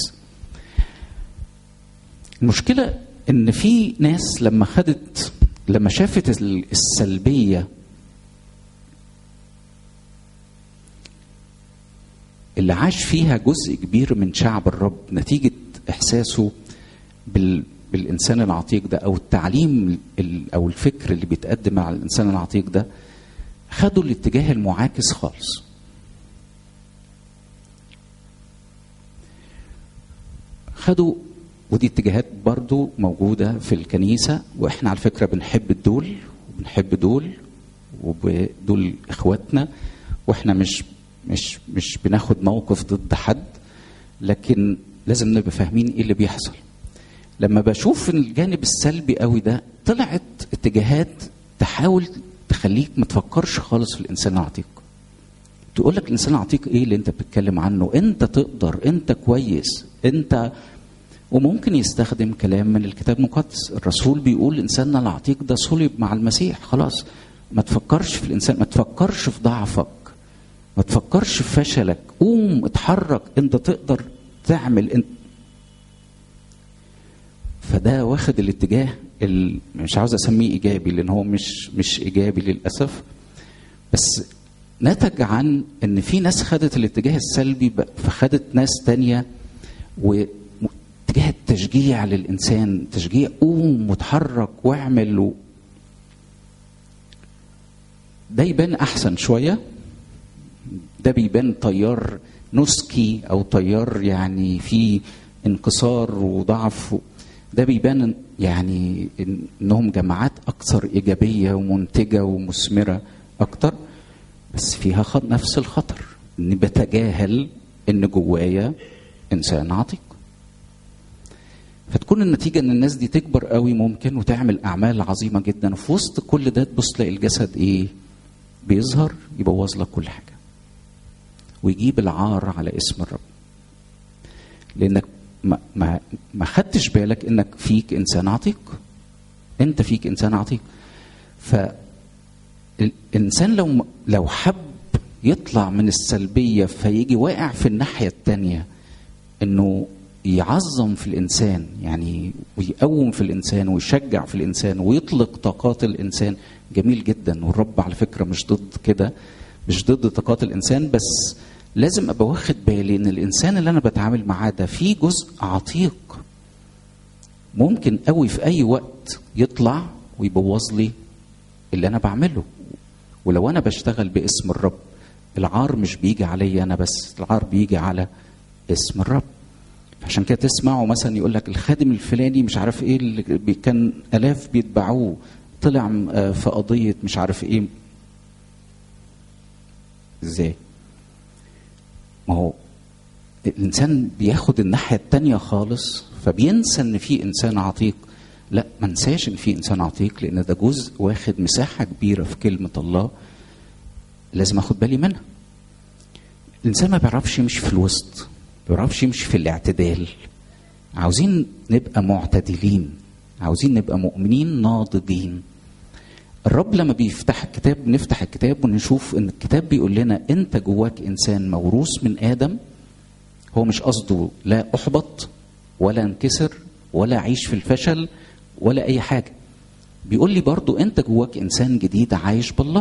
المشكله ان في ناس لما خدت لما شافت السلبيه اللي عاش فيها جزء كبير من شعب الرب نتيجه احساسه بال بالانسان العتيق ده او التعليم او الفكر اللي بيتقدم على الانسان العتيق ده خدوا الاتجاه المعاكس خالص خدوا ودي اتجاهات برضو موجودة في الكنيسة واحنا على فكرة بنحب دول وبنحب دول ودول اخواتنا واحنا مش مش مش بناخد موقف ضد حد لكن لازم نبقى فاهمين ايه اللي بيحصل لما بشوف الجانب السلبي قوي ده طلعت اتجاهات تحاول تخليك ما تفكرش خالص في الانسان العتيق تقول لك الانسان العتيق ايه اللي انت بتتكلم عنه انت تقدر انت كويس انت وممكن يستخدم كلام من الكتاب المقدس الرسول بيقول انساننا العتيق ده صلب مع المسيح خلاص ما تفكرش في الانسان ما تفكرش في ضعفك ما تفكرش في فشلك قوم اتحرك انت تقدر تعمل انت فده واخد الاتجاه ال... مش عاوز اسميه ايجابي لان هو مش مش ايجابي للاسف بس نتج عن ان في ناس خدت الاتجاه السلبي فخدت ناس تانية واتجاه التشجيع للانسان تشجيع قوم وتحرك واعمل و... ده يبان احسن شويه ده بيبان تيار نسكي او تيار يعني فيه انكسار وضعف ده بيبان يعني انهم جماعات اكثر ايجابيه ومنتجه ومثمره اكتر بس فيها خط نفس الخطر اني بتجاهل ان جوايا انسان عتيق فتكون النتيجة ان الناس دي تكبر قوي ممكن وتعمل اعمال عظيمة جدا وفي وسط كل ده تبص تلاقي الجسد ايه بيظهر يبوظ لك كل حاجة ويجيب العار على اسم الرب لانك ما ما ما خدتش بالك انك فيك انسان عتيق انت فيك انسان عتيق ف الانسان لو لو حب يطلع من السلبيه فيجي واقع في الناحيه الثانيه انه يعظم في الانسان يعني ويقوم في الانسان ويشجع في الانسان ويطلق طاقات الانسان جميل جدا والرب على فكره مش ضد كده مش ضد طاقات الانسان بس لازم ابقى واخد بالي ان الانسان اللي انا بتعامل معاه ده فيه جزء عتيق ممكن قوي في اي وقت يطلع ويبوظ لي اللي انا بعمله ولو انا بشتغل باسم الرب العار مش بيجي عليا انا بس العار بيجي على اسم الرب عشان كده تسمعوا مثلا يقول لك الخادم الفلاني مش عارف ايه اللي كان الاف بيتبعوه طلع في قضيه مش عارف ايه ازاي ما هو الانسان بياخد الناحيه التانية خالص فبينسى ان في انسان عتيق لا ما انساش ان في انسان عتيق لان ده جزء واخد مساحه كبيره في كلمه الله لازم اخد بالي منها الانسان ما بيعرفش يمشي في الوسط ما بيعرفش يمشي في الاعتدال عاوزين نبقى معتدلين عاوزين نبقى مؤمنين ناضجين الرب لما بيفتح الكتاب نفتح الكتاب ونشوف ان الكتاب بيقول لنا انت جواك انسان موروث من ادم هو مش قصده لا احبط ولا انكسر ولا اعيش في الفشل ولا اي حاجه بيقول لي برضو انت جواك انسان جديد عايش بالله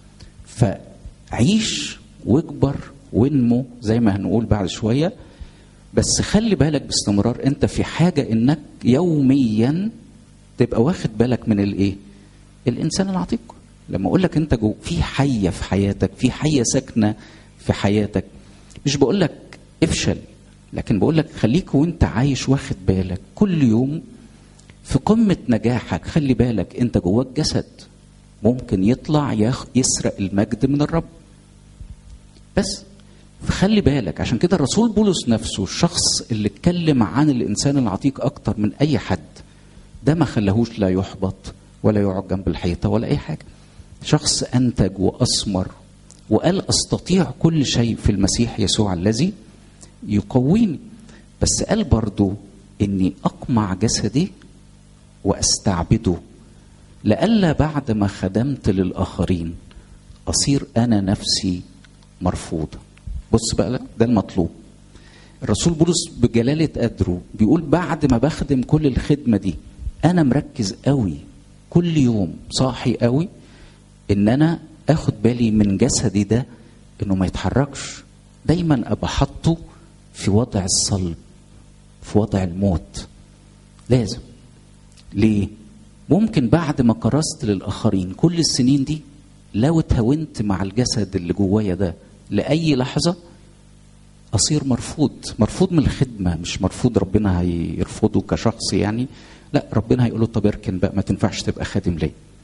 فعيش واكبر وانمو زي ما هنقول بعد شويه بس خلي بالك باستمرار انت في حاجه انك يوميا تبقى واخد بالك من الايه الانسان العتيق لما اقول لك انت جو في حيه في حياتك في حيه ساكنه في حياتك مش بقول لك افشل لكن بقول لك خليك وانت عايش واخد بالك كل يوم في قمه نجاحك خلي بالك انت جواك جسد ممكن يطلع يخ يسرق المجد من الرب بس فخلي بالك عشان كده الرسول بولس نفسه الشخص اللي اتكلم عن الانسان العتيق اكتر من اي حد ده ما خلاهوش لا يحبط ولا يقعد جنب الحيطه ولا اي حاجه شخص انتج واثمر وقال استطيع كل شيء في المسيح يسوع الذي يقويني بس قال برضو اني اقمع جسدي واستعبده لئلا بعد ما خدمت للاخرين اصير انا نفسي مرفوضه بص بقى ده المطلوب الرسول بولس بجلاله قدره بيقول بعد ما بخدم كل الخدمه دي انا مركز قوي كل يوم صاحي قوي ان انا اخد بالي من جسدي ده انه ما يتحركش دايما ابقى حاطه في وضع الصلب في وضع الموت لازم ليه ممكن بعد ما كرست للاخرين كل السنين دي لو اتهاونت مع الجسد اللي جوايا ده لاي لحظه اصير مرفوض مرفوض من الخدمه مش مرفوض ربنا هيرفضه كشخص يعني لا ربنا هيقول له طب اركن بقى ما تنفعش تبقى خادم ليه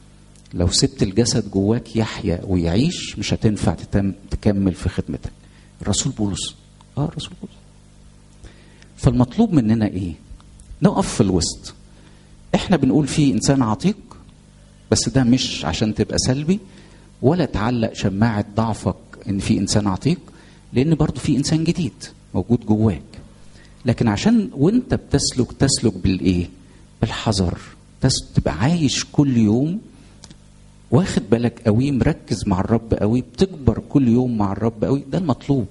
لو سبت الجسد جواك يحيا ويعيش مش هتنفع تتم تكمل في خدمتك الرسول بولس اه الرسول بولس فالمطلوب مننا ايه نقف في الوسط احنا بنقول فيه انسان عتيق بس ده مش عشان تبقى سلبي ولا تعلق شماعة ضعفك ان في انسان عتيق لان برضو في انسان جديد موجود جواك لكن عشان وانت بتسلك تسلك بالايه بالحذر تبقى عايش كل يوم واخد بالك قوي مركز مع الرب قوي بتكبر كل يوم مع الرب قوي ده المطلوب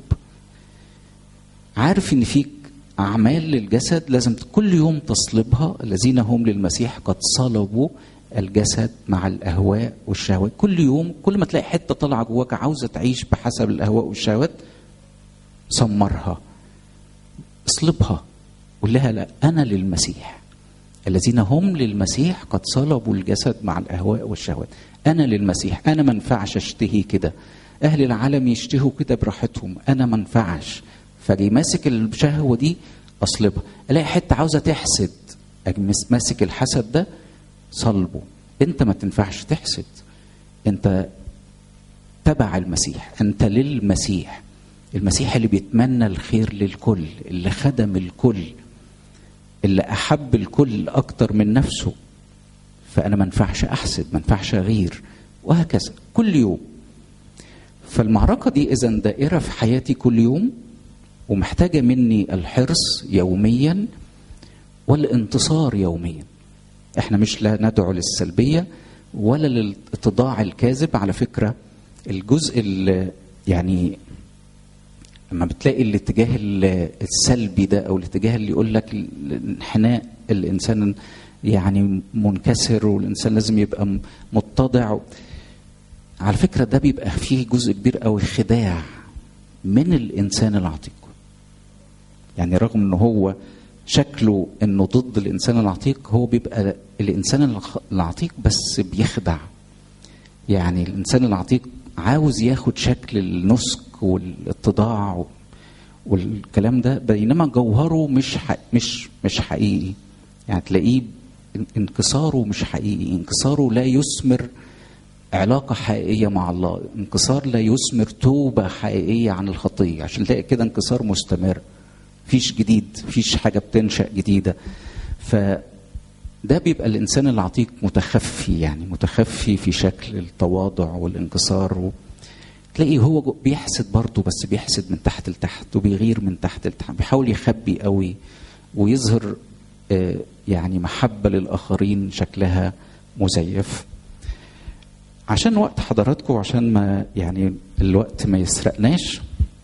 عارف ان فيك اعمال للجسد لازم كل يوم تصلبها الذين هم للمسيح قد صلبوا الجسد مع الاهواء والشهوات كل يوم كل ما تلاقي حته طالعه جواك عاوزه تعيش بحسب الاهواء والشهوات سمرها اصلبها قول لها لا انا للمسيح الذين هم للمسيح قد صلبوا الجسد مع الاهواء والشهوات انا للمسيح انا ما ينفعش اشتهي كده اهل العالم يشتهوا كده براحتهم انا ما ينفعش فاجي ماسك الشهوه دي اصلبها الاقي حته عاوزه تحسد اجي ماسك الحسد ده صلبه انت ما تنفعش تحسد انت تبع المسيح انت للمسيح المسيح اللي بيتمنى الخير للكل اللي خدم الكل اللي احب الكل اكتر من نفسه فانا ما ينفعش احسد ما ينفعش اغير وهكذا كل يوم فالمعركه دي اذا دائره في حياتي كل يوم ومحتاجه مني الحرص يوميا والانتصار يوميا احنا مش لا ندعو للسلبيه ولا للاتضاع الكاذب على فكره الجزء اللي يعني لما بتلاقي الاتجاه السلبي ده او الاتجاه اللي يقول لك الانحناء الانسان يعني منكسر والانسان لازم يبقى متضع على فكره ده بيبقى فيه جزء كبير قوي خداع من الانسان العتيق يعني رغم ان هو شكله انه ضد الانسان العتيق هو بيبقى الانسان العتيق بس بيخدع يعني الانسان العتيق عاوز ياخد شكل النسك والاتضاع والكلام ده بينما جوهره مش مش مش حقيقي يعني تلاقيه انكساره مش حقيقي انكساره لا يثمر علاقة حقيقية مع الله انكسار لا يثمر توبة حقيقية عن الخطية عشان تلاقي كده انكسار مستمر فيش جديد فيش حاجة بتنشأ جديدة فده بيبقى الإنسان العتيق متخفي يعني متخفي في شكل التواضع والانكسار و... تلاقي هو بيحسد برضه بس بيحسد من تحت لتحت وبيغير من تحت لتحت بيحاول يخبي قوي ويظهر يعني محبة للآخرين شكلها مزيف عشان وقت حضراتكم عشان ما يعني الوقت ما يسرقناش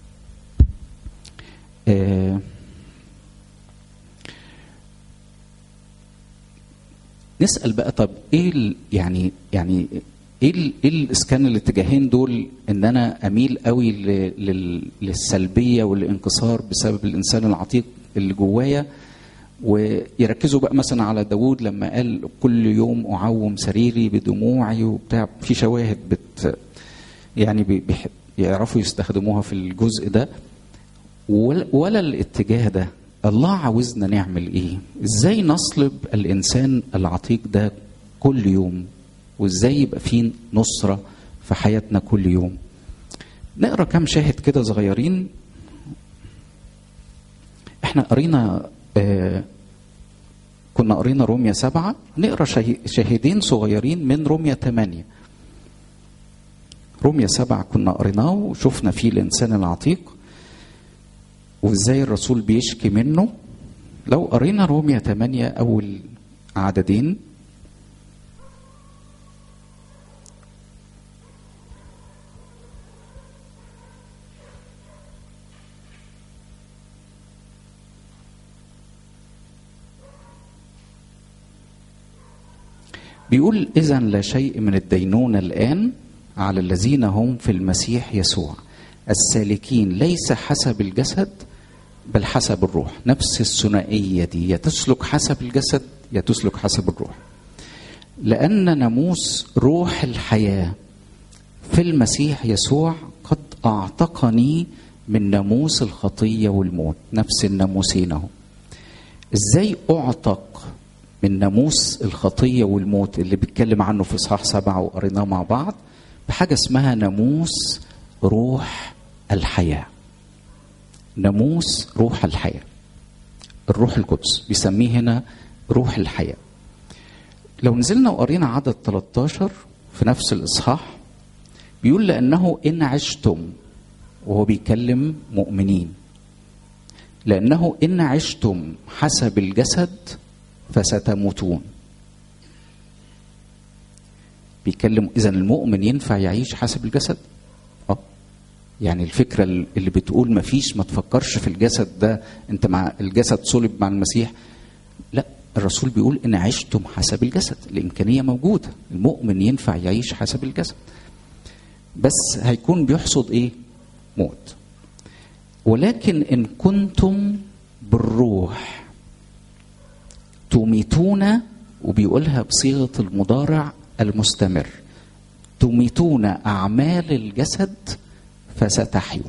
آه نسال بقى طب ايه يعني يعني ايه ايه الاسكان الاتجاهين دول ان انا اميل قوي للسلبيه والانكسار بسبب الانسان العتيق اللي جوايا ويركزوا بقى مثلا على داوود لما قال كل يوم اعوم سريري بدموعي وبتاع في شواهد بت يعني بيعرفوا يستخدموها في الجزء ده ولا الاتجاه ده الله عاوزنا نعمل ايه ازاي نصلب الانسان العتيق ده كل يوم وازاي يبقى فيه نصرة في حياتنا كل يوم نقرا كام شاهد كده صغيرين احنا قرينا آه كنا قرينا روميا سبعة نقرا شاهدين صغيرين من روميا ثمانية روميا سبعة كنا قريناه وشفنا فيه الإنسان العتيق وازاي الرسول بيشكي منه لو قرينا روميا 8 اول عددين بيقول اذا لا شيء من الدينونه الان على الذين هم في المسيح يسوع السالكين ليس حسب الجسد بل حسب الروح نفس الثنائيه دي يا تسلك حسب الجسد يا تسلك حسب الروح لان ناموس روح الحياه في المسيح يسوع قد اعتقني من ناموس الخطيه والموت نفس الناموسين اهو ازاي اعتق من ناموس الخطية والموت اللي بيتكلم عنه في إصحاح سبعة وقريناه مع بعض بحاجة اسمها ناموس روح الحياة ناموس روح الحياة الروح القدس بيسميه هنا روح الحياة لو نزلنا وقرينا عدد 13 في نفس الإصحاح بيقول لأنه إن عشتم وهو بيكلم مؤمنين لأنه إن عشتم حسب الجسد فستموتون بيكلم إذا المؤمن ينفع يعيش حسب الجسد؟ اه يعني الفكرة اللي بتقول ما فيش ما تفكرش في الجسد ده أنت مع الجسد صلب مع المسيح لا الرسول بيقول إن عشتم حسب الجسد الإمكانية موجودة المؤمن ينفع يعيش حسب الجسد بس هيكون بيحصد إيه؟ موت ولكن إن كنتم بالروح تميتون وبيقولها بصيغة المضارع المستمر تميتون أعمال الجسد فستحيون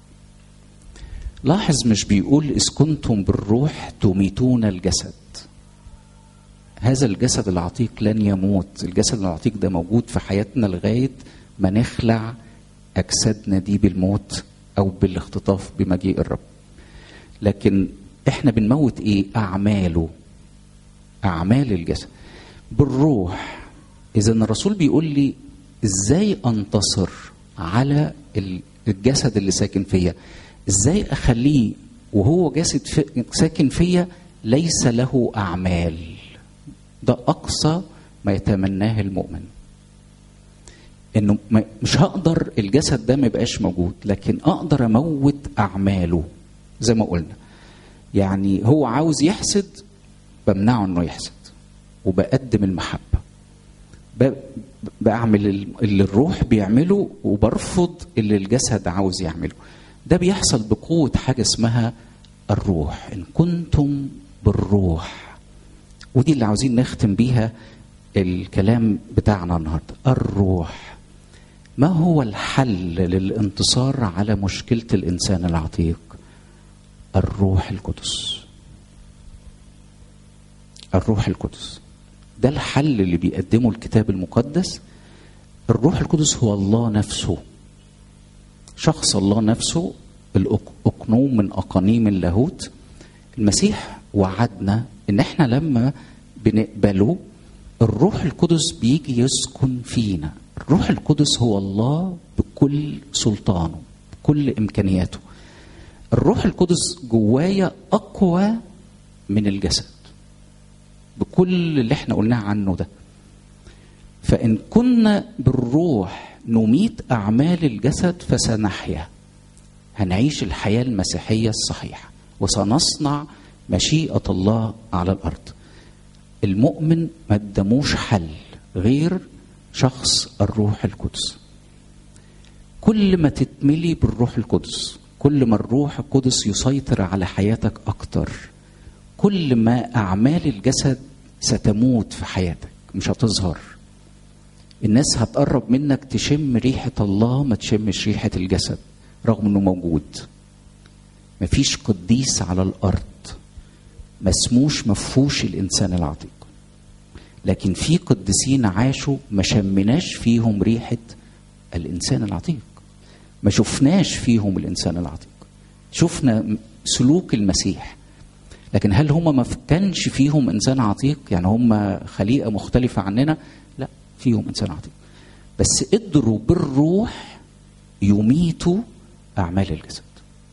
لاحظ مش بيقول إذ كنتم بالروح تميتون الجسد هذا الجسد العتيق لن يموت الجسد العتيق ده موجود في حياتنا لغاية ما نخلع أجسادنا دي بالموت أو بالاختطاف بمجيء الرب لكن احنا بنموت ايه أعماله أعمال الجسد بالروح إذا الرسول بيقول لي إزاي أنتصر على الجسد اللي ساكن فيا إزاي أخليه وهو جسد في ساكن فيا ليس له أعمال ده أقصى ما يتمناه المؤمن انه مش هقدر الجسد ده ما يبقاش موجود لكن اقدر اموت اعماله زي ما قلنا يعني هو عاوز يحسد بمنعه انه يحسد وبقدم المحبه بعمل اللي الروح بيعمله وبرفض اللي الجسد عاوز يعمله ده بيحصل بقوه حاجه اسمها الروح ان كنتم بالروح ودي اللي عاوزين نختم بيها الكلام بتاعنا النهارده الروح ما هو الحل للانتصار على مشكله الانسان العتيق الروح القدس الروح القدس ده الحل اللي بيقدمه الكتاب المقدس الروح القدس هو الله نفسه شخص الله نفسه الأقنوم من أقانيم اللاهوت المسيح وعدنا إن إحنا لما بنقبله الروح القدس بيجي يسكن فينا الروح القدس هو الله بكل سلطانه بكل إمكانياته الروح القدس جوايا أقوى من الجسد بكل اللي احنا قلناه عنه ده فإن كنا بالروح نميت أعمال الجسد فسنحيا هنعيش الحياة المسيحية الصحيحة وسنصنع مشيئة الله على الأرض المؤمن ما قدموش حل غير شخص الروح القدس كل ما تتملي بالروح القدس كل ما الروح القدس يسيطر على حياتك أكتر كل ما أعمال الجسد ستموت في حياتك مش هتظهر الناس هتقرب منك تشم ريحة الله ما تشمش ريحة الجسد رغم انه موجود مفيش قديس على الارض مسموش مفهوش الانسان العتيق لكن في قديسين عاشوا ما شمناش فيهم ريحة الانسان العتيق ما شفناش فيهم الانسان العتيق شفنا سلوك المسيح لكن هل هم ما كانش فيهم انسان عتيق يعني هم خليقه مختلفه عننا لا فيهم انسان عتيق بس قدروا بالروح يميتوا اعمال الجسد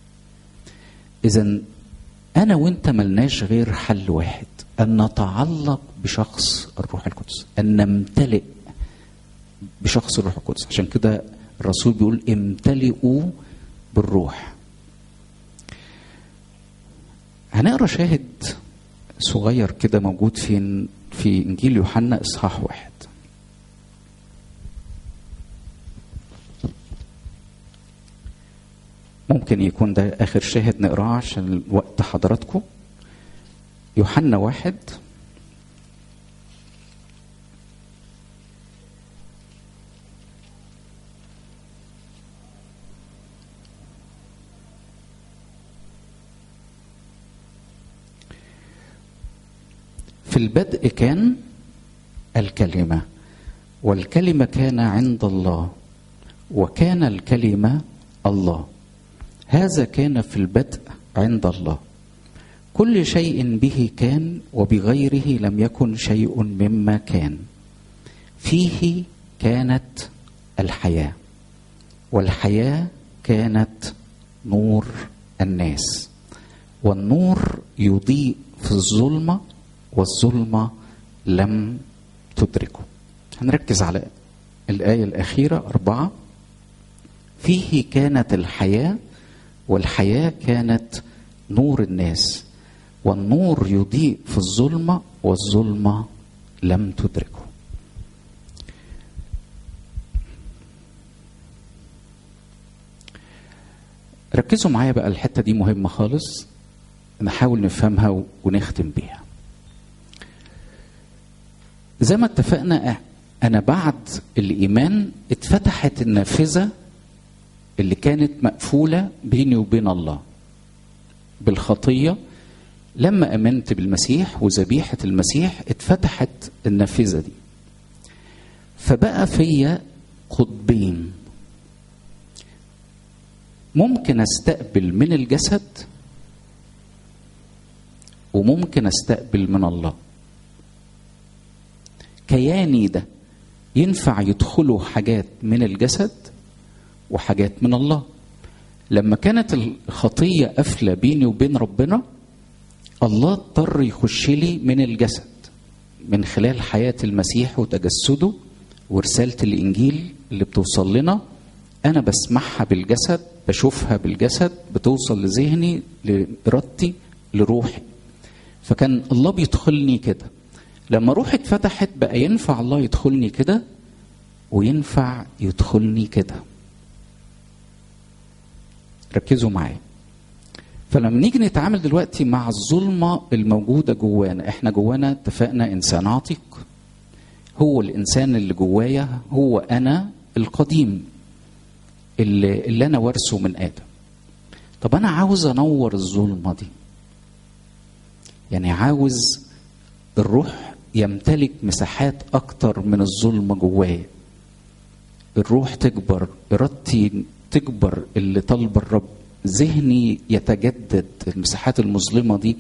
اذا انا وانت ملناش غير حل واحد ان نتعلق بشخص الروح القدس ان نمتلئ بشخص الروح القدس عشان كده الرسول بيقول امتلئوا بالروح هنقرا شاهد صغير كده موجود في في انجيل يوحنا اصحاح واحد ممكن يكون ده اخر شاهد نقراه عشان وقت حضراتكم يوحنا واحد في البدء كان الكلمة والكلمة كان عند الله وكان الكلمة الله هذا كان في البدء عند الله كل شيء به كان وبغيره لم يكن شيء مما كان فيه كانت الحياه والحياه كانت نور الناس والنور يضيء في الظلمه والظلمه لم تدركه هنركز على الايه الاخيره اربعه فيه كانت الحياه والحياه كانت نور الناس والنور يضيء في الظلمه والظلمه لم تدركه ركزوا معايا بقى الحته دي مهمه خالص نحاول نفهمها ونختم بيها زي ما اتفقنا انا بعد الايمان اتفتحت النافذه اللي كانت مقفوله بيني وبين الله بالخطيه لما امنت بالمسيح وذبيحه المسيح اتفتحت النافذه دي فبقى فيا قطبين ممكن استقبل من الجسد وممكن استقبل من الله كياني ده ينفع يدخله حاجات من الجسد وحاجات من الله لما كانت الخطيه قافله بيني وبين ربنا الله اضطر يخش لي من الجسد من خلال حياه المسيح وتجسده ورساله الانجيل اللي بتوصل لنا انا بسمعها بالجسد بشوفها بالجسد بتوصل لذهني لارادتي لروحي فكان الله بيدخلني كده لما روحي اتفتحت بقى ينفع الله يدخلني كده وينفع يدخلني كده ركزوا معايا فلما نيجي نتعامل دلوقتي مع الظلمة الموجودة جوانا احنا جوانا اتفقنا انسان عتيق هو الانسان اللي جوايا هو انا القديم اللي, اللي انا وارثه من ادم طب انا عاوز انور الظلمة دي يعني عاوز الروح يمتلك مساحات اكتر من الظلمة جوايا الروح تكبر ارادتي تكبر اللي طالبه الرب ذهني يتجدد المساحات المظلمه دي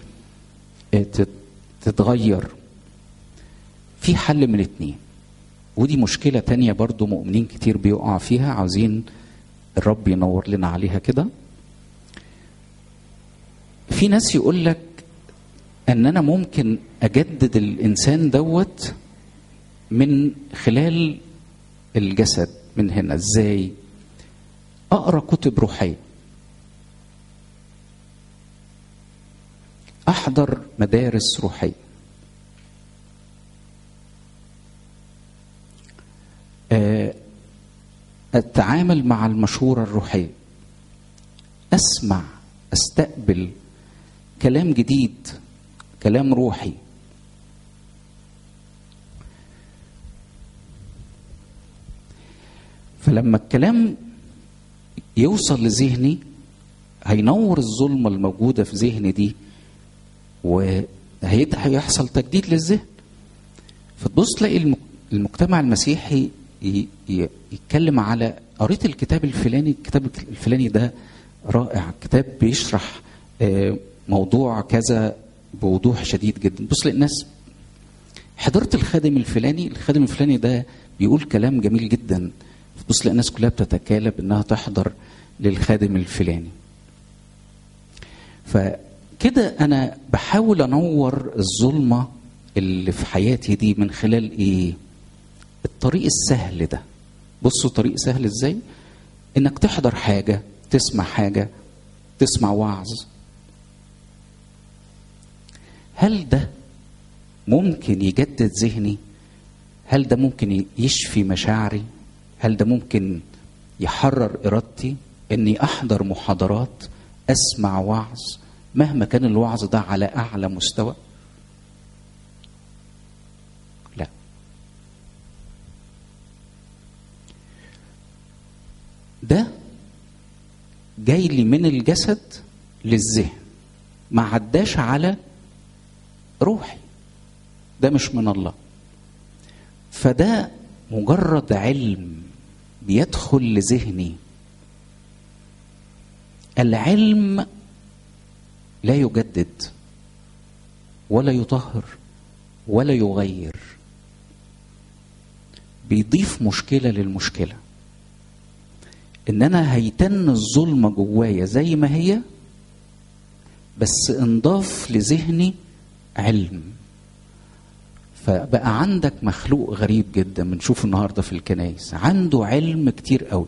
تتغير في حل من اتنين ودي مشكلة تانية برضو مؤمنين كتير بيقع فيها عاوزين الرب ينور لنا عليها كده في ناس يقول لك ان انا ممكن اجدد الانسان دوت من خلال الجسد من هنا ازاي اقرا كتب روحيه احضر مدارس روحيه اتعامل مع المشوره الروحيه اسمع استقبل كلام جديد كلام روحي فلما الكلام يوصل لذهني هينور الظلمة الموجودة في ذهني دي وهيحصل تجديد للذهن فتبص تلاقي المجتمع المسيحي يتكلم على قريت الكتاب الفلاني الكتاب الفلاني ده رائع كتاب بيشرح موضوع كذا بوضوح شديد جدا بص تلاقي الناس حضرت الخادم الفلاني الخادم الفلاني ده بيقول كلام جميل جدا بص تلاقي الناس كلها بتتكالب انها تحضر للخادم الفلاني فكده انا بحاول انور الظلمه اللي في حياتي دي من خلال ايه الطريق السهل ده بصوا طريق سهل ازاي انك تحضر حاجه تسمع حاجه تسمع وعظ هل ده ممكن يجدد ذهني هل ده ممكن يشفي مشاعري هل ده ممكن يحرر ارادتي اني احضر محاضرات اسمع وعظ مهما كان الوعظ ده على اعلى مستوى لا ده جاي لي من الجسد للذهن ما عداش على روحي ده مش من الله فده مجرد علم بيدخل لذهني العلم لا يجدد ولا يطهر ولا يغير بيضيف مشكله للمشكله ان انا هيتن الظلمه جوايا زي ما هي بس انضاف لذهني علم فبقى عندك مخلوق غريب جدا بنشوفه النهارده في الكنايس عنده علم كتير قوي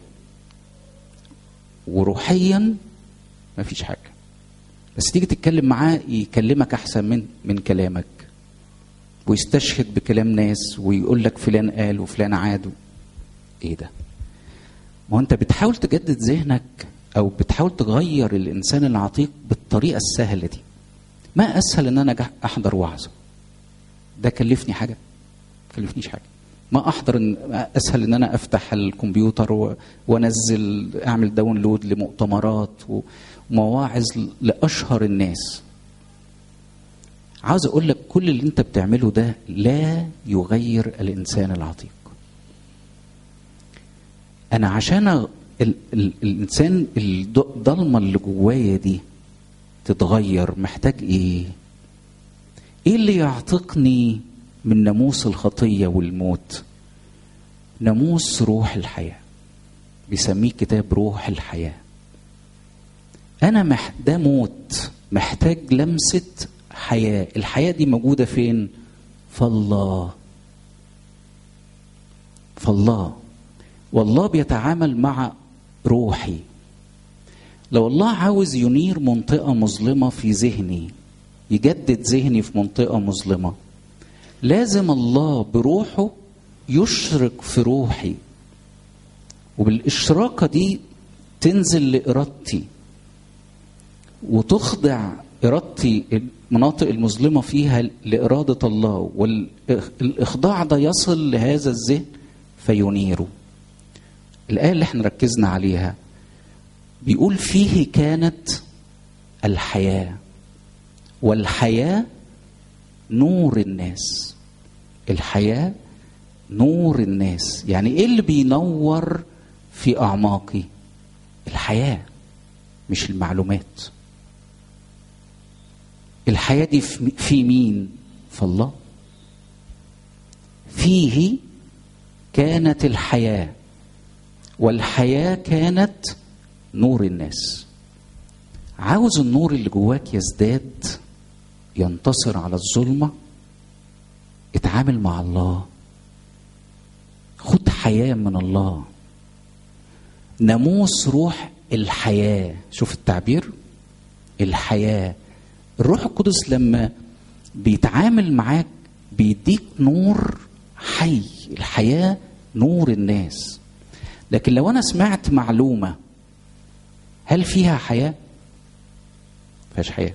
وروحيا مفيش حاجه بس تيجي تتكلم معاه يكلمك احسن من من كلامك ويستشهد بكلام ناس ويقول لك فلان قال وفلان عاد ايه ده ما هو انت بتحاول تجدد ذهنك او بتحاول تغير الانسان العتيق بالطريقه السهله دي ما اسهل ان انا احضر وعظه ده كلفني حاجه كلفنيش حاجه ما احضر إن اسهل ان انا افتح الكمبيوتر وانزل اعمل داونلود لمؤتمرات ومواعظ لاشهر الناس عاوز اقول لك كل اللي انت بتعمله ده لا يغير الانسان العتيق انا عشان ال ال الانسان الضلمه اللي جوايا دي تتغير محتاج ايه ايه اللي يعتقني من ناموس الخطيه والموت ناموس روح الحياه بيسميه كتاب روح الحياه انا مح ده موت محتاج لمسه حياه الحياه دي موجوده فين فالله فالله والله بيتعامل مع روحي لو الله عاوز ينير منطقه مظلمه في ذهني يجدد ذهني في منطقه مظلمه لازم الله بروحه يشرق في روحي وبالاشراقه دي تنزل لارادتي وتخضع ارادتي المناطق المظلمه فيها لاراده الله والاخضاع ده يصل لهذا الذهن فينيره الايه اللي احنا ركزنا عليها بيقول فيه كانت الحياه والحياه نور الناس الحياه نور الناس يعني ايه اللي بينور في اعماقي الحياه مش المعلومات الحياه دي في مين في الله فيه كانت الحياه والحياه كانت نور الناس عاوز النور اللي جواك يزداد ينتصر على الظلمه اتعامل مع الله خد حياه من الله ناموس روح الحياه شوف التعبير الحياه الروح القدس لما بيتعامل معاك بيديك نور حي الحياه نور الناس لكن لو انا سمعت معلومه هل فيها حياه فيهاش حياه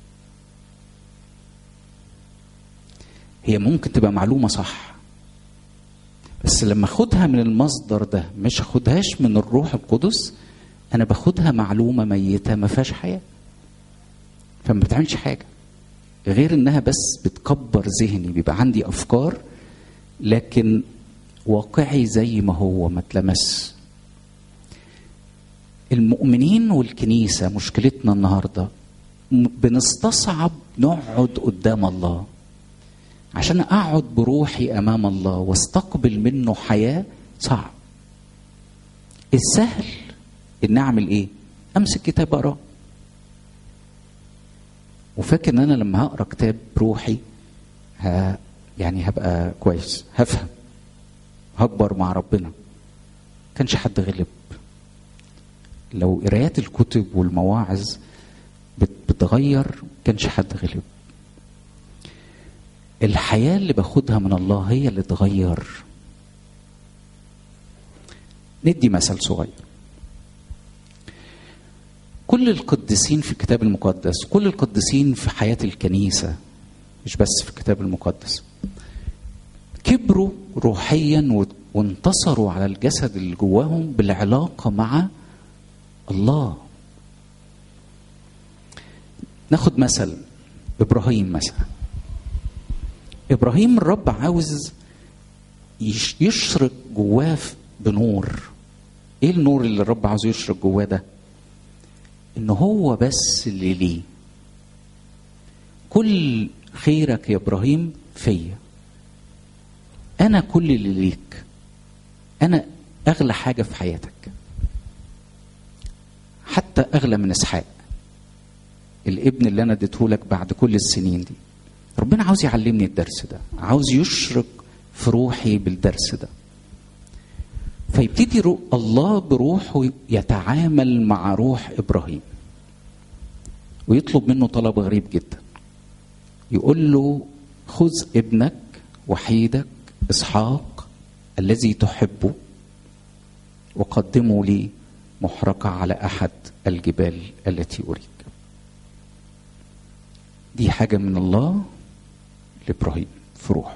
هي ممكن تبقى معلومه صح بس لما اخدها من المصدر ده مش اخدهاش من الروح القدس انا باخدها معلومه ميته ما فيهاش حياه فما بتعملش حاجه غير انها بس بتكبر ذهني بيبقى عندي افكار لكن واقعي زي ما هو ما اتلمس المؤمنين والكنيسة مشكلتنا النهاردة بنستصعب نقعد قدام الله عشان أقعد بروحي أمام الله واستقبل منه حياة صعب السهل إن أعمل إيه؟ أمسك كتاب أقرأ وفاكر إن أنا لما هقرأ كتاب روحي ها يعني هبقى كويس هفهم هكبر مع ربنا كانش حد غلب لو قرايات الكتب والمواعظ بتغير كانش حد غلب الحياة اللي باخدها من الله هي اللي تغير ندي مثل صغير كل القديسين في الكتاب المقدس كل القديسين في حياة الكنيسة مش بس في الكتاب المقدس كبروا روحيا وانتصروا على الجسد اللي جواهم بالعلاقة مع الله ناخد مثل ابراهيم مثلا ابراهيم الرب عاوز يش- يشرق جواه ف- بنور ايه النور اللي الرب عاوز يشرق جواه ده ان هو بس اللي ليه كل خيرك يا ابراهيم فيا انا كل اللي ليك انا اغلى حاجه في حياتك حتى اغلى من اسحاق الابن اللي انا اديته لك بعد كل السنين دي ربنا عاوز يعلمني الدرس ده عاوز يشرق في روحي بالدرس ده فيبتدي رو الله بروحه يتعامل مع روح ابراهيم ويطلب منه طلب غريب جدا يقول له خذ ابنك وحيدك اسحاق الذي تحبه وقدمه لي محرقه على احد الجبال التي اريك دي حاجه من الله لابراهيم في روحه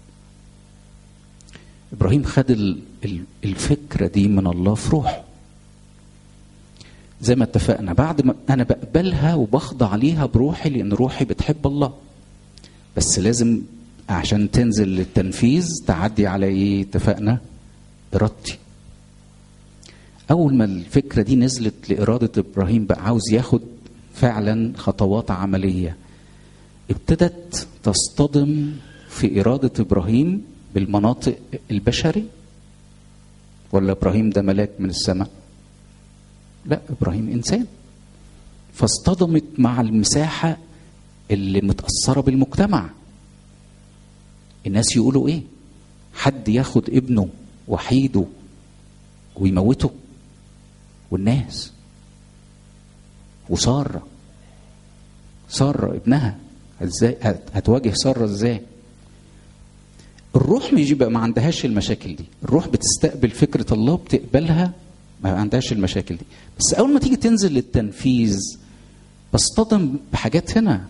ابراهيم خد ال- ال- الفكره دي من الله في روحه زي ما اتفقنا بعد ما انا بقبلها وبخضع ليها بروحي لان روحي بتحب الله بس لازم عشان تنزل للتنفيذ تعدي على ايه اتفقنا ارادتي اول ما الفكره دي نزلت لاراده ابراهيم بقى عاوز ياخد فعلا خطوات عمليه ابتدت تصطدم في اراده ابراهيم بالمناطق البشري ولا ابراهيم ده ملاك من السماء لا ابراهيم انسان فاصطدمت مع المساحه اللي متاثره بالمجتمع الناس يقولوا ايه حد ياخد ابنه وحيده ويموته والناس وساره ساره ابنها ازاي هت- هتواجه ساره ازاي الروح مش بقى ما عندهاش المشاكل دي الروح بتستقبل فكره الله بتقبلها ما عندهاش المشاكل دي بس اول ما تيجي تنزل للتنفيذ بصطدم بحاجات هنا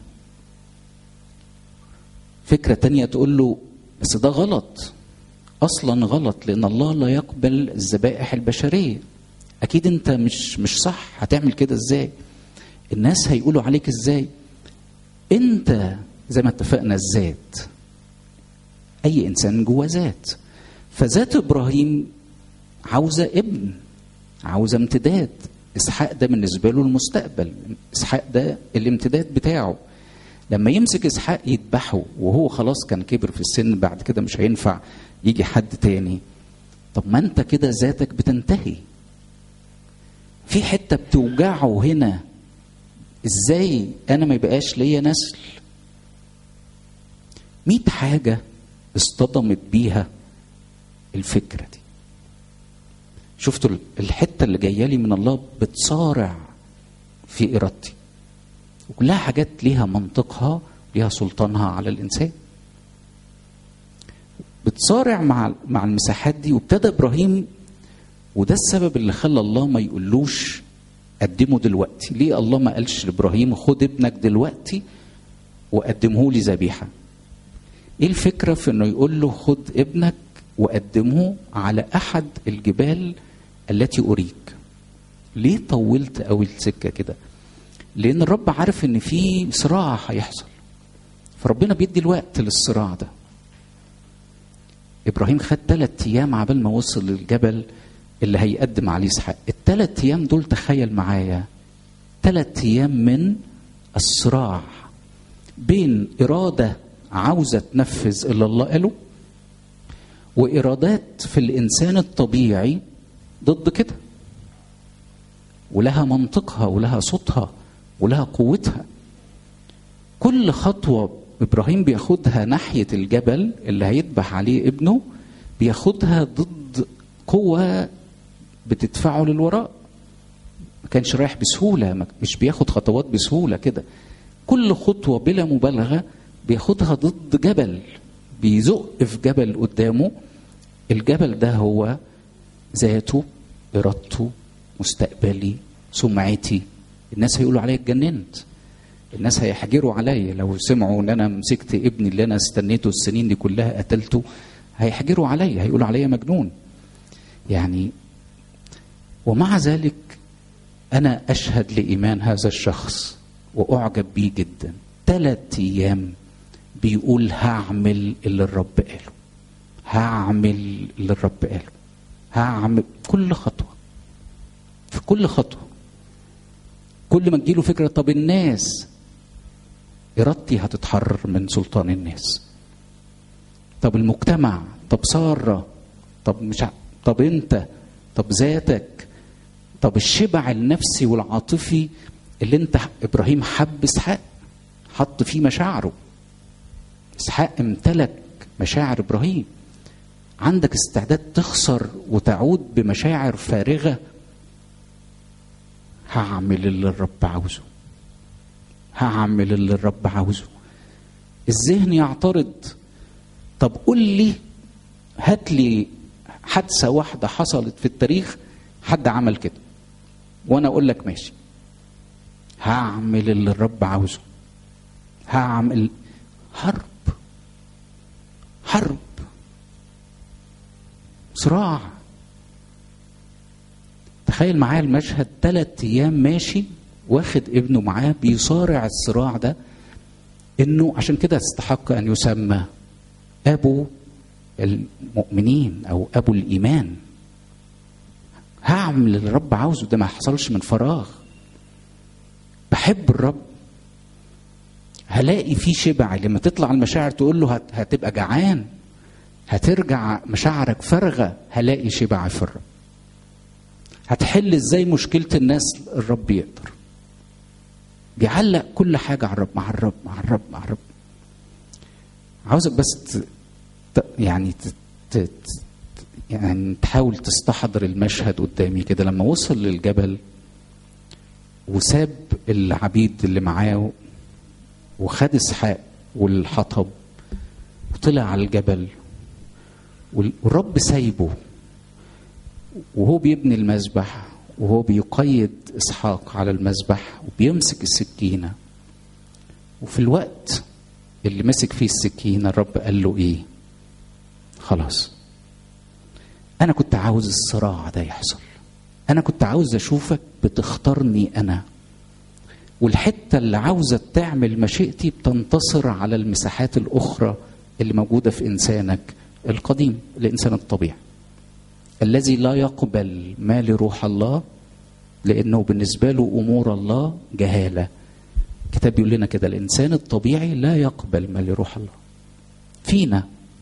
فكرة تانية تقول له بس ده غلط أصلا غلط لأن الله لا يقبل الذبائح البشرية أكيد أنت مش مش صح هتعمل كده إزاي الناس هيقولوا عليك إزاي أنت زي ما اتفقنا الذات أي إنسان جوه ذات فذات إبراهيم عاوزة ابن عاوزة امتداد إسحاق ده بالنسبة له المستقبل إسحاق ده الامتداد بتاعه لما يمسك اسحاق يذبحه وهو خلاص كان كبر في السن بعد كده مش هينفع يجي حد تاني طب ما انت كده ذاتك بتنتهي في حته بتوجعه هنا ازاي انا ما يبقاش ليا نسل مئة حاجه اصطدمت بيها الفكره دي شفتوا الحته اللي جايه لي من الله بتصارع في ارادتي وكلها حاجات ليها منطقها ليها سلطانها على الانسان بتصارع مع مع المساحات دي وابتدى ابراهيم وده السبب اللي خلى الله ما يقولوش قدمه دلوقتي ليه الله ما قالش لابراهيم خد ابنك دلوقتي وقدمه لي ذبيحه ايه الفكره في انه يقول له خد ابنك وقدمه على احد الجبال التي اريك ليه طولت قوي السكه كده لان الرب عارف ان في صراع هيحصل فربنا بيدي الوقت للصراع ده ابراهيم خد ثلاث ايام عبال ما وصل للجبل اللي هيقدم عليه اسحاق الثلاث ايام دول تخيل معايا ثلاث ايام من الصراع بين اراده عاوزه تنفذ اللي الله قاله وارادات في الانسان الطبيعي ضد كده ولها منطقها ولها صوتها ولها قوتها كل خطوة إبراهيم بياخدها ناحية الجبل اللي هيذبح عليه ابنه بياخدها ضد قوة بتدفعه للوراء ما كانش رايح بسهولة مش بياخد خطوات بسهولة كده كل خطوة بلا مبالغة بياخدها ضد جبل بيزق في جبل قدامه الجبل ده هو ذاته إرادته مستقبلي سمعتي الناس هيقولوا عليا اتجننت الناس هيحجروا عليا لو سمعوا ان انا مسكت ابني اللي انا استنيته السنين دي كلها قتلته هيحجروا عليا هيقولوا عليا مجنون يعني ومع ذلك انا اشهد لايمان هذا الشخص واعجب بيه جدا ثلاث ايام بيقول هعمل اللي الرب قاله هعمل اللي الرب قاله هعمل كل خطوه في كل خطوه كل ما تجيله فكره طب الناس ارادتي هتتحرر من سلطان الناس طب المجتمع طب ساره طب مش ع... طب انت طب ذاتك طب الشبع النفسي والعاطفي اللي انت ابراهيم حب اسحاق حط فيه مشاعره اسحاق امتلك مشاعر ابراهيم عندك استعداد تخسر وتعود بمشاعر فارغه هعمل اللي الرب عاوزه هعمل اللي الرب عاوزه الذهن يعترض طب قول لي هات لي حادثه واحده حصلت في التاريخ حد عمل كده وانا اقول لك ماشي هعمل اللي الرب عاوزه هعمل حرب حرب صراع تخيل معايا المشهد ثلاث ايام ماشي واخد ابنه معاه بيصارع الصراع ده انه عشان كده استحق ان يسمى ابو المؤمنين او ابو الايمان هعمل اللي الرب عاوزه ده ما حصلش من فراغ بحب الرب هلاقي فيه شبع لما تطلع المشاعر تقول له هتبقى جعان هترجع مشاعرك فارغه هلاقي شبع في الرب هتحل ازاي مشكله الناس الرب يقدر بيعلق كل حاجه على الرب مع الرب مع الرب مع الرب عاوزك بس ت... يعني ت... ت... يعني تحاول تستحضر المشهد قدامي كده لما وصل للجبل وساب العبيد اللي معاه وخد اسحاق والحطب وطلع على الجبل والرب سايبه وهو بيبني المذبح وهو بيقيد اسحاق على المذبح وبيمسك السكينه وفي الوقت اللي مسك فيه السكينه الرب قال له ايه خلاص انا كنت عاوز الصراع ده يحصل انا كنت عاوز اشوفك بتختارني انا والحته اللي عاوزه تعمل مشيئتي بتنتصر على المساحات الاخرى اللي موجوده في انسانك القديم الانسان الطبيعي الذي لا يقبل ما لروح الله لانه بالنسبه له امور الله جهاله الكتاب بيقول لنا كده الانسان الطبيعي لا يقبل ما لروح الله فينا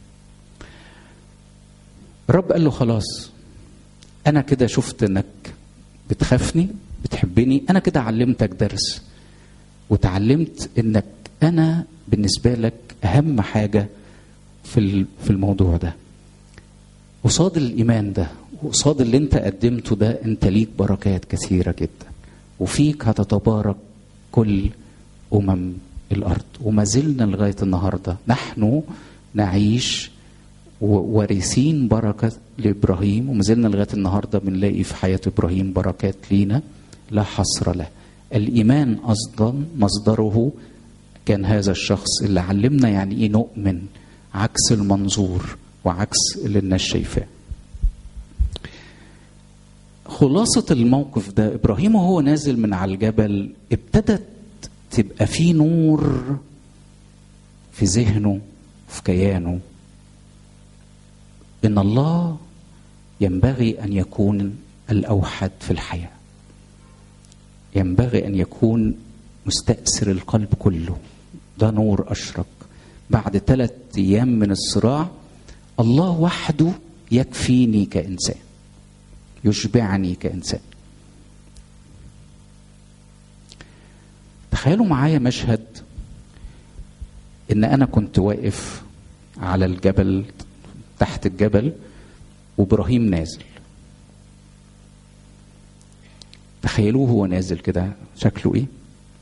الرب قال له خلاص انا كده شفت انك بتخافني بتحبني انا كده علمتك درس وتعلمت انك انا بالنسبه لك اهم حاجه في في الموضوع ده قصاد الايمان ده وقصاد اللي انت قدمته ده انت ليك بركات كثيره جدا وفيك هتتبارك كل امم الارض وما زلنا لغايه النهارده نحن نعيش وارثين بركه لابراهيم وما زلنا لغايه النهارده بنلاقي في حياه ابراهيم بركات لينا لا حصر له الايمان اصلا مصدره كان هذا الشخص اللي علمنا يعني ايه نؤمن عكس المنظور وعكس اللي الناس شايفاه خلاصة الموقف ده إبراهيم وهو نازل من على الجبل ابتدت تبقى في نور في ذهنه في كيانه إن الله ينبغي أن يكون الأوحد في الحياة ينبغي أن يكون مستأثر القلب كله ده نور أشرق بعد ثلاث أيام من الصراع الله وحده يكفيني كإنسان يشبعني كإنسان تخيلوا معايا مشهد ان انا كنت واقف على الجبل تحت الجبل وابراهيم نازل تخيلوه هو نازل كده شكله ايه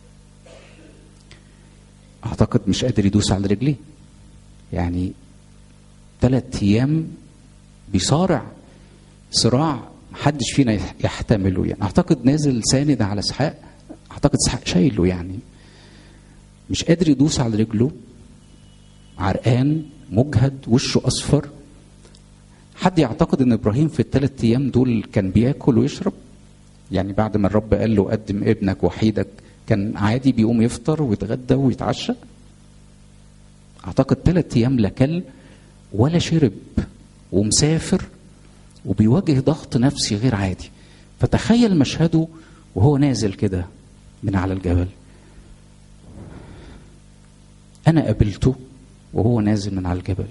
اعتقد مش قادر يدوس على رجليه يعني ثلاث ايام بيصارع صراع محدش فينا يحتمله يعني اعتقد نازل ساند على اسحاق اعتقد اسحاق شايله يعني مش قادر يدوس على رجله عرقان مجهد وشه اصفر حد يعتقد ان ابراهيم في الثلاث ايام دول كان بياكل ويشرب يعني بعد ما الرب قال له قدم ابنك وحيدك كان عادي بيقوم يفطر ويتغدى ويتعشى اعتقد ثلاث ايام لا كل ولا شرب ومسافر وبيواجه ضغط نفسي غير عادي فتخيل مشهده وهو نازل كده من على الجبل انا قابلته وهو نازل من على الجبل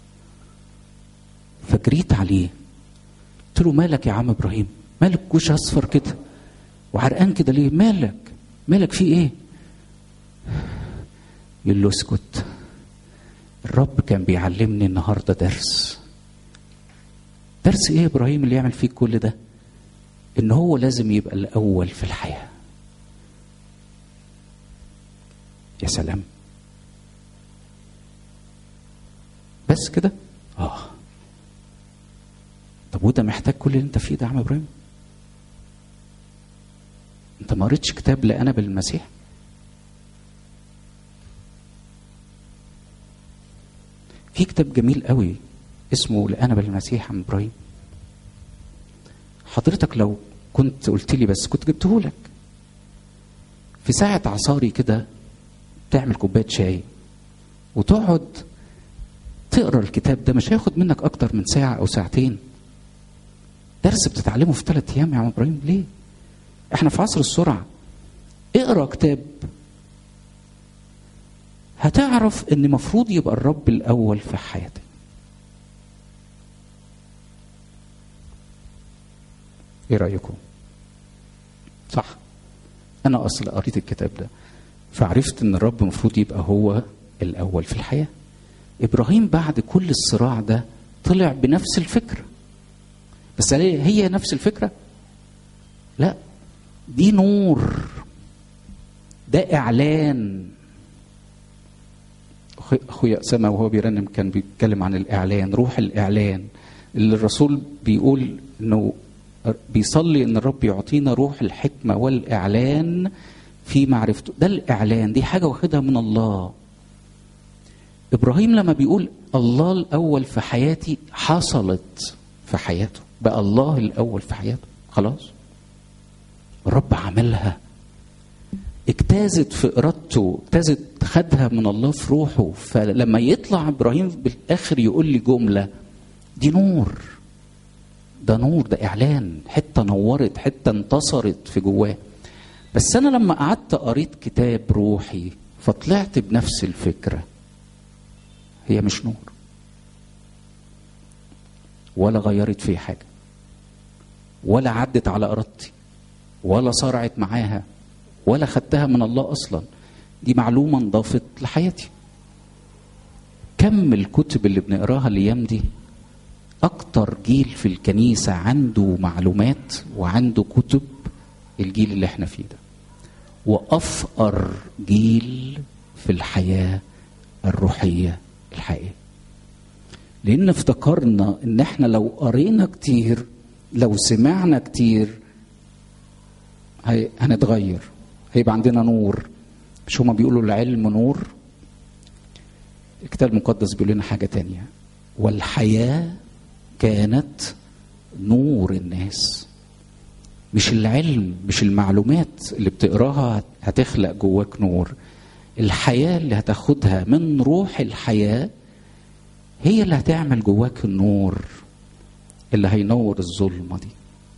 فجريت عليه قلت له مالك يا عم ابراهيم مالك وش اصفر كده وعرقان كده ليه مالك مالك في ايه يقول له اسكت الرب كان بيعلمني النهارده درس درس ايه يا ابراهيم اللي يعمل فيك كل ده ان هو لازم يبقى الاول في الحياه يا سلام بس كده اه طب وده محتاج كل اللي انت فيه ده يا عم ابراهيم انت ما قريتش كتاب لانا بالمسيح في كتاب جميل قوي اسمه لأنا بالمسيح عم ابراهيم حضرتك لو كنت قلت لي بس كنت جبته لك في ساعة عصاري كده تعمل كوباية شاي وتقعد تقرا الكتاب ده مش هياخد منك اكتر من ساعة او ساعتين درس بتتعلمه في ثلاث ايام يا عم ابراهيم ليه؟ احنا في عصر السرعة اقرا كتاب هتعرف ان مفروض يبقى الرب الاول في حياتك ايه رايكم صح انا اصل قريت الكتاب ده فعرفت ان الرب المفروض يبقى هو الاول في الحياه ابراهيم بعد كل الصراع ده طلع بنفس الفكره بس هي نفس الفكره لا دي نور ده اعلان اخويا اسامه وهو بيرنم كان بيتكلم عن الاعلان روح الاعلان اللي الرسول بيقول انه بيصلي ان الرب يعطينا روح الحكمه والاعلان في معرفته ده الاعلان دي حاجه واخدها من الله ابراهيم لما بيقول الله الاول في حياتي حصلت في حياته بقى الله الاول في حياته خلاص الرب عملها اجتازت في ارادته اجتازت خدها من الله في روحه فلما يطلع ابراهيم بالاخر يقول لي جمله دي نور ده نور ده اعلان حته نورت حته انتصرت في جواه بس انا لما قعدت قريت كتاب روحي فطلعت بنفس الفكره هي مش نور ولا غيرت في حاجه ولا عدت على ارادتي ولا صرعت معاها ولا خدتها من الله اصلا دي معلومه انضافت لحياتي كم الكتب اللي بنقراها الايام دي اكتر جيل في الكنيسه عنده معلومات وعنده كتب الجيل اللي احنا فيه ده وافقر جيل في الحياه الروحيه الحقيقيه لان افتكرنا ان احنا لو قرينا كتير لو سمعنا كتير هي هنتغير هيبقى عندنا نور مش هما بيقولوا العلم نور الكتاب المقدس بيقول لنا حاجه تانية والحياه كانت نور الناس مش العلم مش المعلومات اللي بتقراها هتخلق جواك نور الحياه اللي هتاخدها من روح الحياه هي اللي هتعمل جواك النور اللي هينور الظلمه دي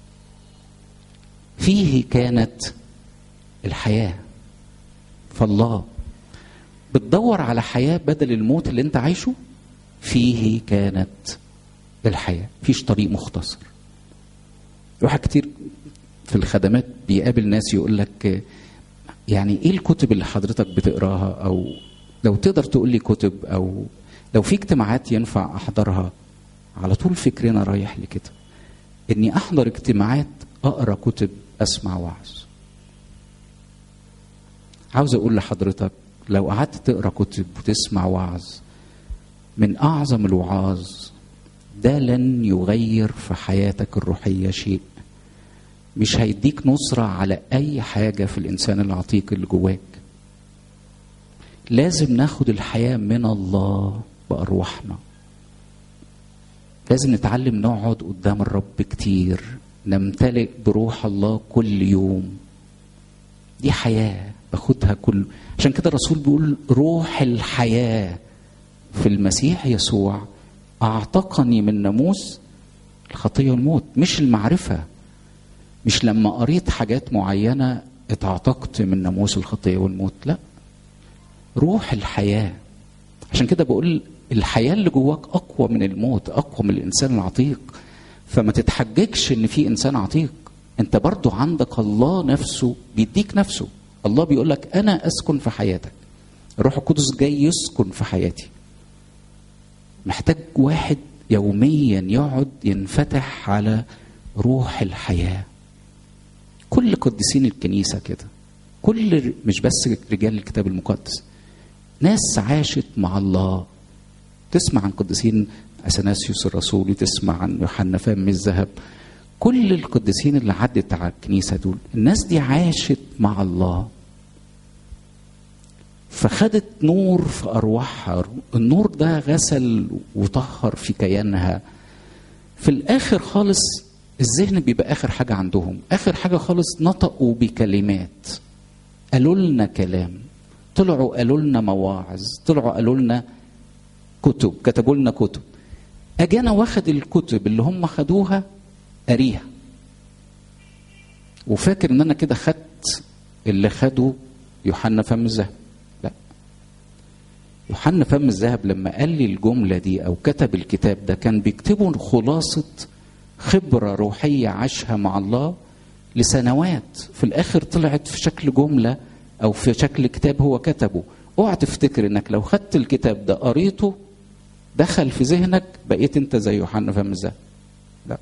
فيه كانت الحياه فالله بتدور على حياه بدل الموت اللي انت عايشه فيه كانت الحياه فيش طريق مختصر واحد كتير في الخدمات بيقابل ناس يقول لك يعني ايه الكتب اللي حضرتك بتقراها او لو تقدر تقول لي كتب او لو في اجتماعات ينفع احضرها على طول فكرنا رايح لكده اني احضر اجتماعات اقرا كتب اسمع وعظ عاوز اقول لحضرتك لو قعدت تقرا كتب وتسمع وعظ من اعظم الوعاظ ده لن يغير في حياتك الروحيه شيء مش هيديك نصره على اي حاجه في الانسان العتيق اللي جواك لازم ناخد الحياه من الله بارواحنا لازم نتعلم نقعد قدام الرب كتير نمتلئ بروح الله كل يوم دي حياه باخدها كل عشان كده الرسول بيقول روح الحياه في المسيح يسوع اعتقني من ناموس الخطيه والموت مش المعرفه مش لما قريت حاجات معينه اتعتقت من ناموس الخطيه والموت لا روح الحياه عشان كده بقول الحياه اللي جواك اقوى من الموت اقوى من الانسان العتيق فما تتحججش ان في انسان عتيق انت برضو عندك الله نفسه بيديك نفسه الله بيقول لك انا اسكن في حياتك الروح القدس جاي يسكن في حياتي محتاج واحد يوميا يقعد ينفتح على روح الحياه كل قديسين الكنيسه كده كل مش بس رجال الكتاب المقدس ناس عاشت مع الله تسمع عن قديسين اثناسيوس الرسول تسمع عن يوحنا فم الذهب كل القديسين اللي عدت على الكنيسه دول الناس دي عاشت مع الله فخدت نور في ارواحها النور ده غسل وطهر في كيانها في الاخر خالص الذهن بيبقى اخر حاجه عندهم اخر حاجه خالص نطقوا بكلمات قالوا لنا كلام طلعوا قالوا لنا مواعظ طلعوا قالوا لنا كتب كتبوا لنا كتب اجي انا واخد الكتب اللي هم خدوها قاريها وفاكر ان انا كده خدت اللي خده يوحنا فم الذهب لا يوحنا فم الذهب لما قال لي الجمله دي او كتب الكتاب ده كان بيكتبه خلاصه خبره روحيه عاشها مع الله لسنوات في الاخر طلعت في شكل جمله او في شكل كتاب هو كتبه اوعى تفتكر انك لو خدت الكتاب ده قريته دخل في ذهنك بقيت انت زي يوحنا فم الذهب لا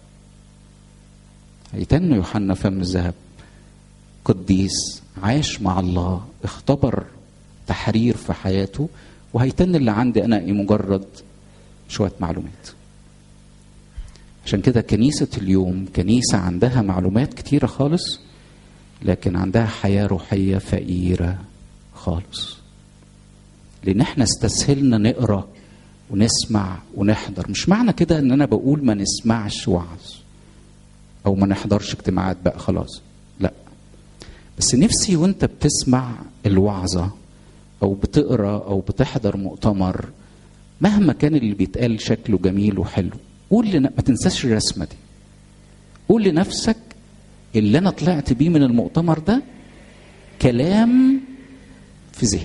هيتن يوحنا فم الذهب قديس عاش مع الله اختبر تحرير في حياته وهيتن اللي عندي انا ايه مجرد شويه معلومات عشان كده كنيسة اليوم كنيسة عندها معلومات كتيرة خالص لكن عندها حياة روحية فقيرة خالص لأن احنا استسهلنا نقرأ ونسمع ونحضر مش معنى كده ان انا بقول ما نسمعش وعظ او ما نحضرش اجتماعات بقى خلاص لا بس نفسي وانت بتسمع الوعظة او بتقرا او بتحضر مؤتمر مهما كان اللي بيتقال شكله جميل وحلو قول لنا ما تنساش الرسمه دي قول لنفسك اللي انا طلعت بيه من المؤتمر ده كلام في ذهن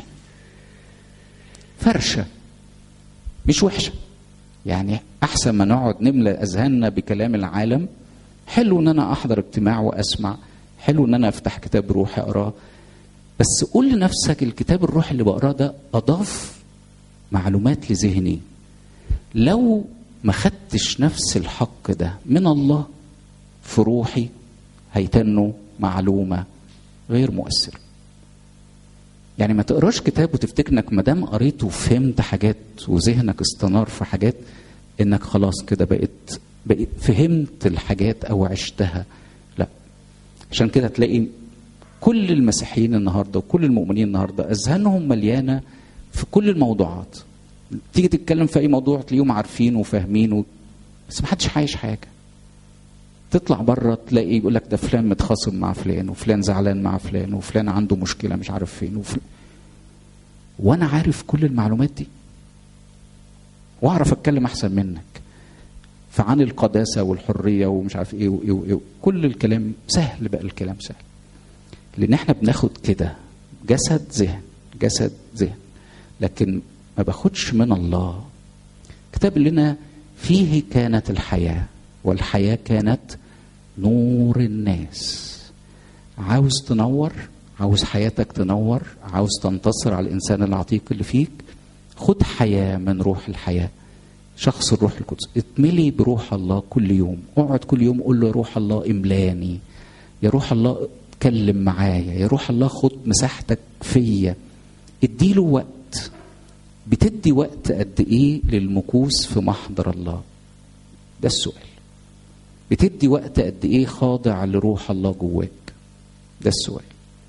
فرشه مش وحشه يعني احسن ما نقعد نملى اذهاننا بكلام العالم حلو ان انا احضر اجتماع واسمع حلو ان انا افتح كتاب روحي اقراه بس قول لنفسك الكتاب الروحي اللي بقراه ده اضاف معلومات لذهني لو ما خدتش نفس الحق ده من الله في روحي هيتنوا معلومة غير مؤثرة يعني ما تقراش كتاب وتفتكر انك ما دام قريت وفهمت حاجات وذهنك استنار في حاجات انك خلاص كده بقيت بقيت فهمت الحاجات او عشتها لا عشان كده تلاقي كل المسيحيين النهارده وكل المؤمنين النهارده اذهانهم مليانه في كل الموضوعات تيجي تتكلم في اي موضوع تلاقيهم عارفين وفاهمين و... بس ما حدش عايش حاجه تطلع بره تلاقي يقول لك ده فلان متخاصم مع فلان وفلان زعلان مع فلان وفلان عنده مشكله مش عارف فين وفلان. وانا عارف كل المعلومات دي واعرف اتكلم احسن منك فعن القداسه والحريه ومش عارف ايه وايه وايه كل الكلام سهل بقى الكلام سهل لان احنا بناخد كده جسد ذهن جسد ذهن لكن ما باخدش من الله كتاب لنا فيه كانت الحياه والحياه كانت نور الناس عاوز تنور عاوز حياتك تنور عاوز تنتصر على الانسان العتيق اللي فيك خد حياه من روح الحياه شخص الروح القدس اتملي بروح الله كل يوم اقعد كل يوم قول له يا روح الله املاني يا روح الله اتكلم معايا يا روح الله خد مساحتك فيا اديله وقت بتدي وقت قد ايه للمكوس في محضر الله ده السؤال بتدي وقت قد ايه خاضع لروح الله جواك ده السؤال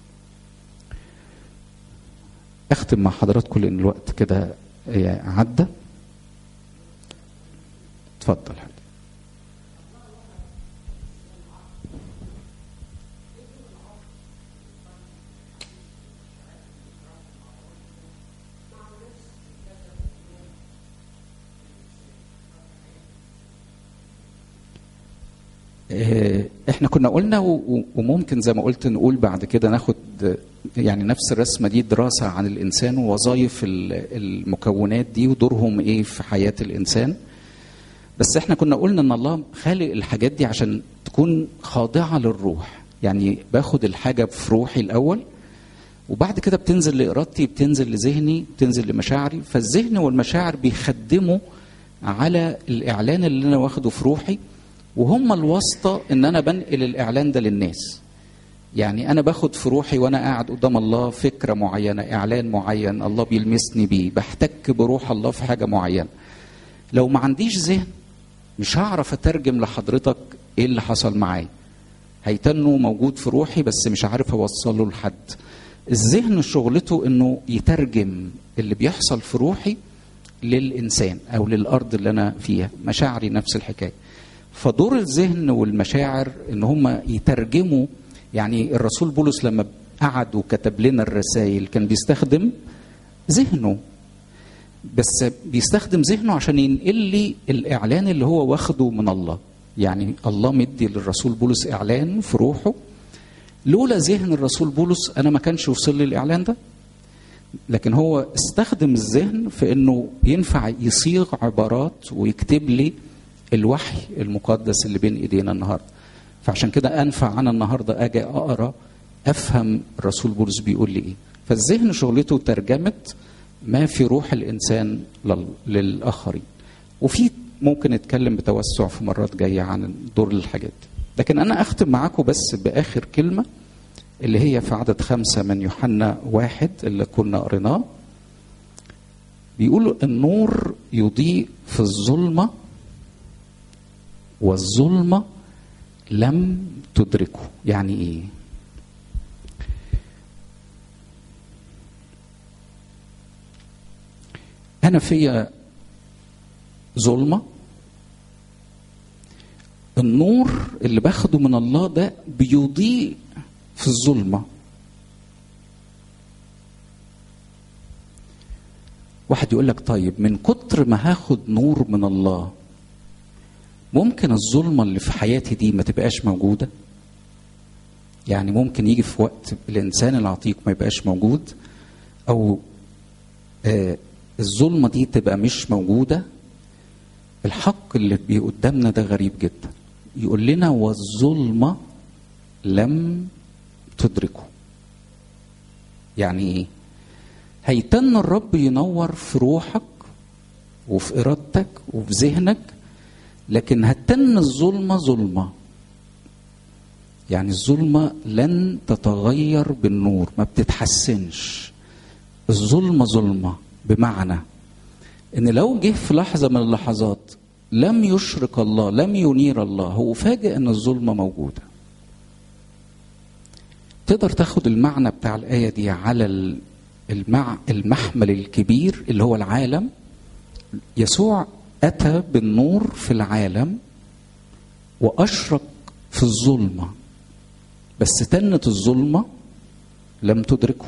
اختم مع حضراتكم لان الوقت كده عدى اتفضل حبيبي آه، احنا كنا قلنا و- و- وممكن زي ما قلت نقول بعد كده ناخد آه، يعني نفس الرسمه دي دراسه عن الانسان ووظائف ال- المكونات دي ودورهم ايه في حياه الانسان بس احنا كنا قلنا ان الله خالق الحاجات دي عشان تكون خاضعه للروح يعني باخد الحاجه في روحي الاول وبعد كده بتنزل لارادتي بتنزل لذهني بتنزل لمشاعري فالذهن والمشاعر بيخدموا على الاعلان اللي انا واخده في روحي وهم الواسطه ان انا بنقل الاعلان ده للناس يعني انا باخد في روحي وانا قاعد قدام الله فكره معينه اعلان معين الله بيلمسني بيه بحتك بروح الله في حاجه معينه لو ما عنديش ذهن مش هعرف اترجم لحضرتك ايه اللي حصل معايا هيتنه موجود في روحي بس مش عارف اوصله لحد الذهن شغلته انه يترجم اللي بيحصل في روحي للانسان او للارض اللي انا فيها مشاعري نفس الحكايه فدور الذهن والمشاعر ان هم يترجموا يعني الرسول بولس لما قعد وكتب لنا الرسائل كان بيستخدم ذهنه بس بيستخدم ذهنه عشان ينقل لي الاعلان اللي هو واخده من الله يعني الله مدي للرسول بولس اعلان في روحه لولا ذهن الرسول بولس انا ما كانش وصل لي الاعلان ده لكن هو استخدم الذهن في انه ينفع يصيغ عبارات ويكتب لي الوحي المقدس اللي بين ايدينا النهارده فعشان كده انفع انا النهارده اجي اقرا افهم الرسول بولس بيقول لي ايه فالذهن شغلته ترجمه ما في روح الانسان لل- للاخرين وفي ممكن نتكلم بتوسع في مرات جايه عن دور الحاجات دي لكن انا اختم معاكم بس باخر كلمه اللي هي في عدد خمسة من يوحنا واحد اللي كنا قريناه بيقول النور يضيء في الظلمة والظلمة لم تدركه يعني ايه انا فيا ظلمه النور اللي باخده من الله ده بيضيء في الظلمه واحد يقول لك طيب من كتر ما هاخد نور من الله ممكن الظلمه اللي في حياتي دي ما تبقاش موجوده يعني ممكن يجي في وقت الانسان العتيق ما يبقاش موجود او آه الظلمه دي تبقى مش موجوده الحق اللي بي قدامنا ده غريب جدا يقول لنا والظلمه لم تدركه يعني ايه هيتن الرب ينور في روحك وفي ارادتك وفي ذهنك لكن هتن الظلمه ظلمه يعني الظلمه لن تتغير بالنور ما بتتحسنش الظلمه ظلمه بمعنى ان لو جه في لحظه من اللحظات لم يشرق الله لم ينير الله هو فاجئ ان الظلمه موجوده تقدر تاخد المعنى بتاع الايه دي على المع المحمل الكبير اللي هو العالم يسوع اتى بالنور في العالم واشرق في الظلمه بس تنت الظلمه لم تدركه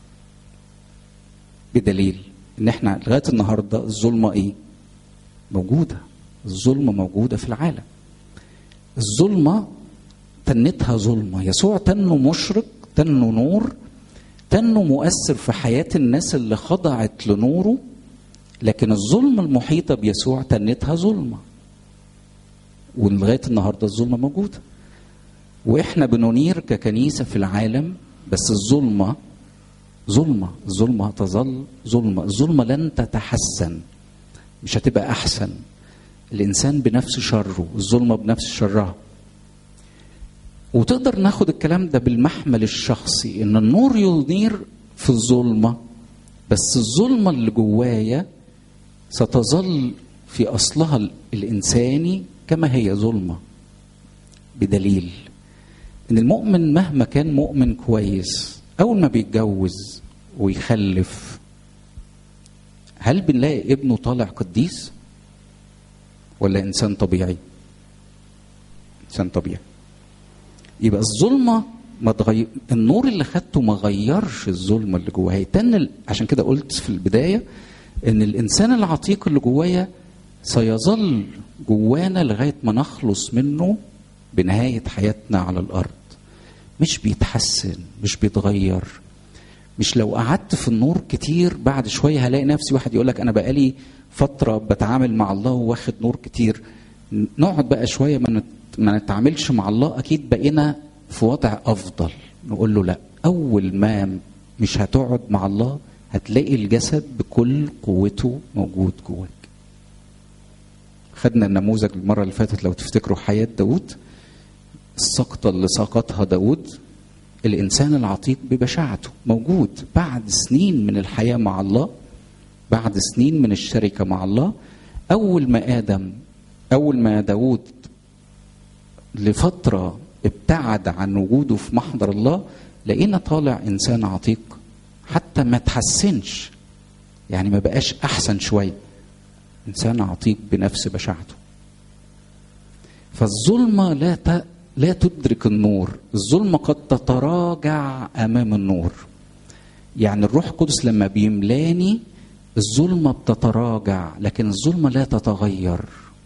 بدليل ان احنا لغايه النهارده الظلمه ايه؟ موجوده الظلمه موجوده في العالم الظلمه تنتها ظلمه يسوع تنه مشرق تنه نور تنه مؤثر في حياه الناس اللي خضعت لنوره لكن الظلمه المحيطه بيسوع تنتها ظلمه ولغايه النهارده الظلمه موجوده واحنا بننير ككنيسه في العالم بس الظلمه ظلمة الظلمة هتظل ظلمة الظلمة لن تتحسن مش هتبقى أحسن الإنسان بنفس شره الظلمة بنفس شرها وتقدر ناخد الكلام ده بالمحمل الشخصي إن النور ينير في الظلمة بس الظلمة اللي جوايا ستظل في أصلها الإنساني كما هي ظلمة بدليل إن المؤمن مهما كان مؤمن كويس أول ما بيتجوز ويخلف هل بنلاقي ابنه طالع قديس ولا إنسان طبيعي؟ إنسان طبيعي يبقى الظلمة ما تغير النور اللي خدته ما غيرش الظلمة اللي جوايا هيتن عشان كده قلت في البداية إن الإنسان العتيق اللي جوايا سيظل جوانا لغاية ما نخلص منه بنهايه حياتنا على الارض مش بيتحسن مش بيتغير مش لو قعدت في النور كتير بعد شويه هلاقي نفسي واحد يقول لك انا بقالي فتره بتعامل مع الله واخد نور كتير نقعد بقى شويه ما ما نتعاملش مع الله اكيد بقينا في وضع افضل نقول له لا اول ما مش هتقعد مع الله هتلاقي الجسد بكل قوته موجود جواك خدنا النموذج المرة اللي فاتت لو تفتكروا حياة داود السقطة اللي سقطها داود الإنسان العتيق ببشاعته موجود بعد سنين من الحياة مع الله بعد سنين من الشركة مع الله أول ما آدم أول ما داود لفترة ابتعد عن وجوده في محضر الله لقينا طالع إنسان عتيق حتى ما تحسنش يعني ما بقاش أحسن شوية إنسان عتيق بنفس بشاعته فالظلمة لا ت... لا تدرك النور الظلمة قد تتراجع أمام النور يعني الروح القدس لما بيملاني الظلمة بتتراجع لكن الظلمة لا تتغير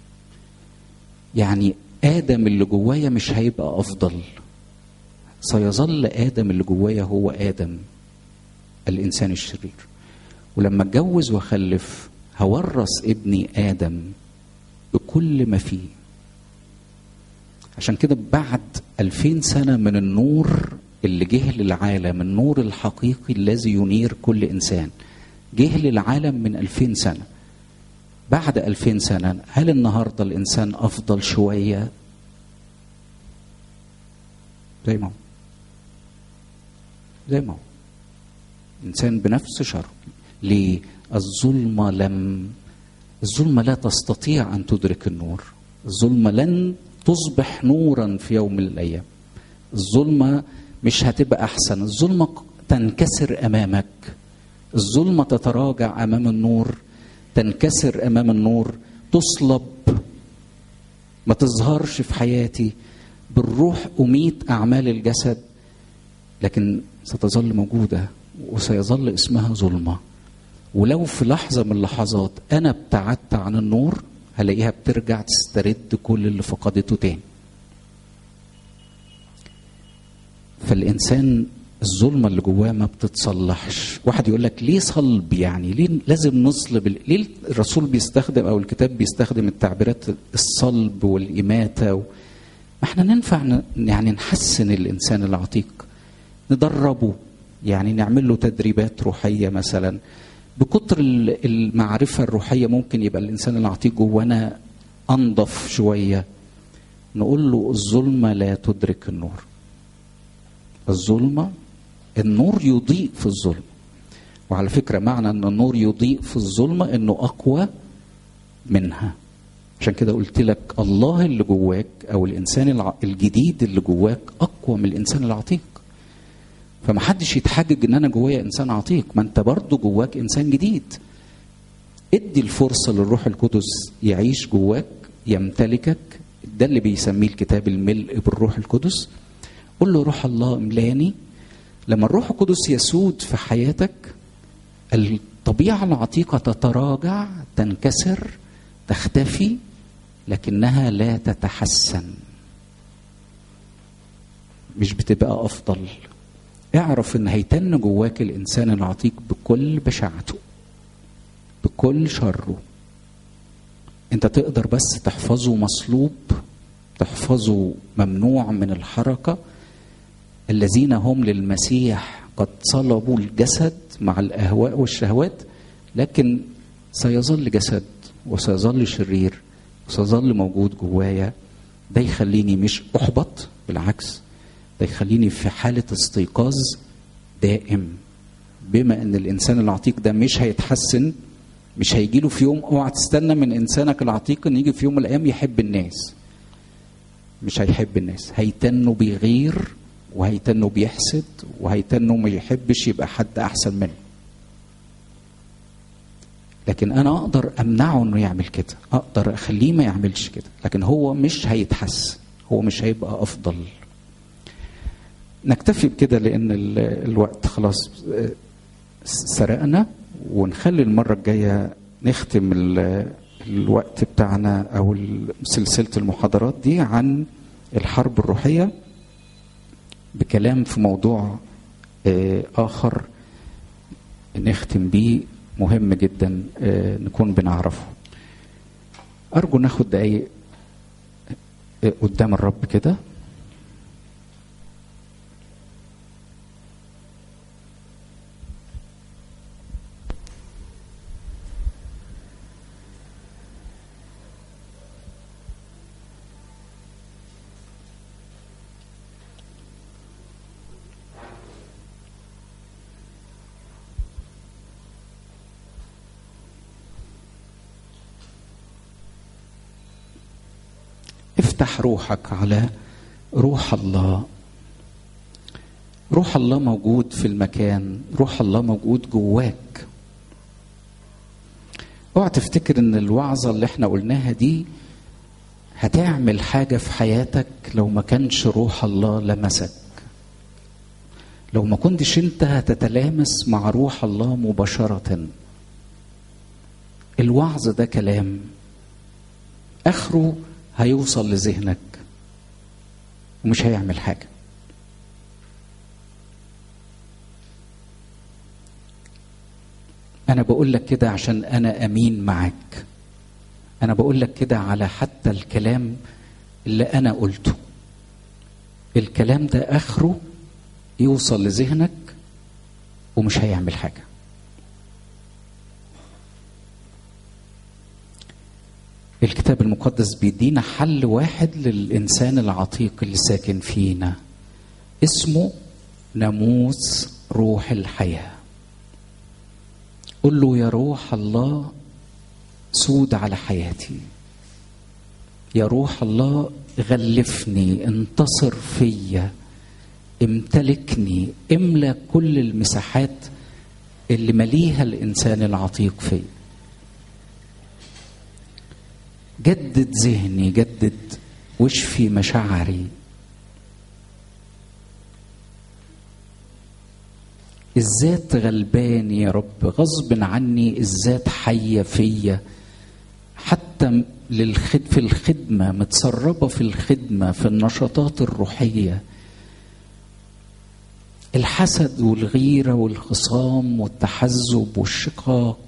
يعني آدم اللي جوايا مش هيبقى أفضل سيظل آدم اللي جوايا هو آدم الإنسان الشرير ولما اتجوز وخلف هورث ابني آدم بكل ما فيه عشان كده بعد ألفين سنة من النور اللي جه للعالم النور الحقيقي الذي ينير كل إنسان جه للعالم من ألفين سنة بعد ألفين سنة هل النهاردة الإنسان أفضل شوية زي ما هو زي ما هو إنسان بنفس شر ليه الظلمة لم الظلمة لا تستطيع أن تدرك النور الظلمة لن تصبح نورا في يوم من الأيام الظلمة مش هتبقى أحسن الظلمة تنكسر أمامك الظلمة تتراجع أمام النور تنكسر أمام النور تصلب ما تظهرش في حياتي بالروح أميت أعمال الجسد لكن ستظل موجودة وسيظل اسمها ظلمة ولو في لحظة من اللحظات أنا ابتعدت عن النور هلاقيها بترجع تسترد كل اللي فقدته تاني فالإنسان الظلمة اللي جواه ما بتتصلحش واحد يقول لك ليه صلب يعني ليه لازم نصلب ليه الرسول بيستخدم أو الكتاب بيستخدم التعبيرات الصلب والإماتة و... ما احنا ننفع ن... يعني نحسن الإنسان العتيق ندربه يعني نعمل له تدريبات روحية مثلا بكتر المعرفة الروحية ممكن يبقى الإنسان العتيق جوانا أنضف شوية نقول له الظلمة لا تدرك النور الظلمة النور يضيء في الظلم وعلى فكرة معنى أن النور يضيء في الظلمة أنه أقوى منها عشان كده قلت لك الله اللي جواك أو الإنسان الجديد اللي جواك أقوى من الإنسان العتيق فما حدش يتحجج ان انا جوايا انسان عتيق ما انت برضه جواك انسان جديد ادي الفرصه للروح القدس يعيش جواك يمتلكك ده اللي بيسميه الكتاب الملء بالروح القدس قول له روح الله املاني لما الروح القدس يسود في حياتك الطبيعه العتيقه تتراجع تنكسر تختفي لكنها لا تتحسن مش بتبقى افضل اعرف ان هيتن جواك الانسان العتيق بكل بشاعته بكل شره انت تقدر بس تحفظه مصلوب تحفظه ممنوع من الحركه الذين هم للمسيح قد صلبوا الجسد مع الاهواء والشهوات لكن سيظل جسد وسيظل شرير وسيظل موجود جوايا ده يخليني مش احبط بالعكس ده يخليني في حالة استيقاظ دائم بما ان الانسان العتيق ده مش هيتحسن مش هيجي له في يوم اوعى تستنى من انسانك العتيق ان يجي في يوم من الايام يحب الناس مش هيحب الناس هيتنه بيغير وهيتنه بيحسد وهيتنه ما يحبش يبقى حد احسن منه لكن انا اقدر امنعه انه يعمل كده اقدر اخليه ما يعملش كده لكن هو مش هيتحسن هو مش هيبقى افضل نكتفي بكده لان الوقت خلاص سرقنا ونخلي المره الجايه نختم الوقت بتاعنا او سلسله المحاضرات دي عن الحرب الروحيه بكلام في موضوع آه، اخر نختم بيه مهم جدا آه، نكون بنعرفه ارجو ناخد دقايق آه، قدام الرب كده افتح روحك على روح الله روح الله موجود في المكان روح الله موجود جواك اوعى تفتكر ان الوعظة اللي احنا قلناها دي هتعمل حاجة في حياتك لو ما كانش روح الله لمسك لو ما كنتش انت هتتلامس مع روح الله مباشرة الوعظ ده كلام اخره هيوصل لذهنك ومش هيعمل حاجه انا بقول لك كده عشان انا امين معاك انا بقول لك كده على حتى الكلام اللي انا قلته الكلام ده اخره يوصل لذهنك ومش هيعمل حاجه الكتاب المقدس بيدينا حل واحد للإنسان العتيق اللي ساكن فينا اسمه ناموس روح الحياة قل له يا روح الله سود على حياتي يا روح الله غلفني انتصر فيا امتلكني املى كل المساحات اللي مليها الانسان العتيق فيا جدد ذهني جدد واشفي مشاعري الذات غلبان يا رب غصب عني الذات حية فيا حتى للخد في الخدمة متسربة في الخدمة في النشاطات الروحية الحسد والغيرة والخصام والتحزب والشقاق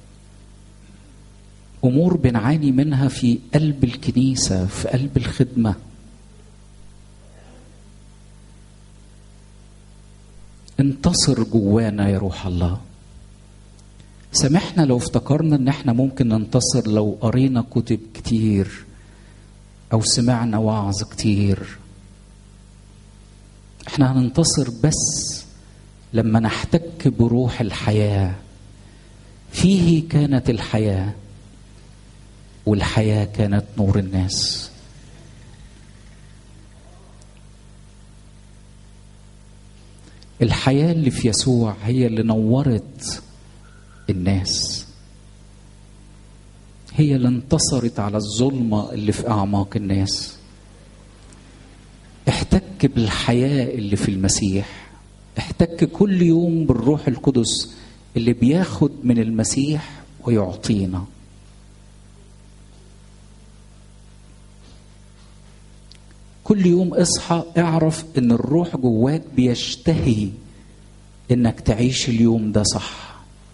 امور بنعاني منها في قلب الكنيسه في قلب الخدمه انتصر جوانا يا روح الله سامحنا لو افتكرنا ان احنا ممكن ننتصر لو قرينا كتب كتير او سمعنا وعظ كتير احنا هننتصر بس لما نحتك بروح الحياه فيه كانت الحياه والحياه كانت نور الناس الحياه اللي في يسوع هي اللي نورت الناس هي اللي انتصرت على الظلمه اللي في اعماق الناس احتك بالحياه اللي في المسيح احتك كل يوم بالروح القدس اللي بياخد من المسيح ويعطينا كل يوم اصحى اعرف ان الروح جواك بيشتهي انك تعيش اليوم ده صح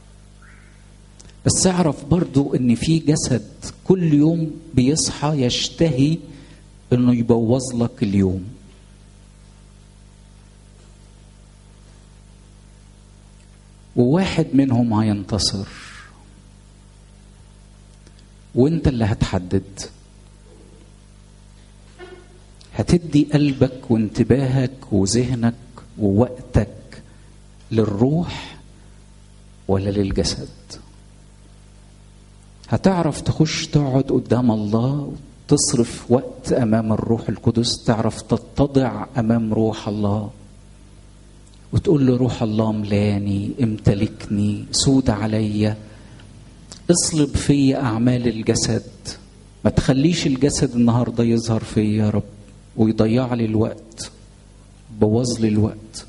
بس اعرف برضو ان في جسد كل يوم بيصحى يشتهي انه يبوظ لك اليوم وواحد منهم هينتصر وانت اللي هتحدد هتدي قلبك وانتباهك وذهنك ووقتك للروح ولا للجسد هتعرف تخش تقعد قدام الله تصرف وقت امام الروح القدس تعرف تتضع امام روح الله وتقول له روح الله ملاني امتلكني سود عليا اصلب في اعمال الجسد ما تخليش الجسد النهارده يظهر فيا يا رب ويضيع لي الوقت بوظ لي الوقت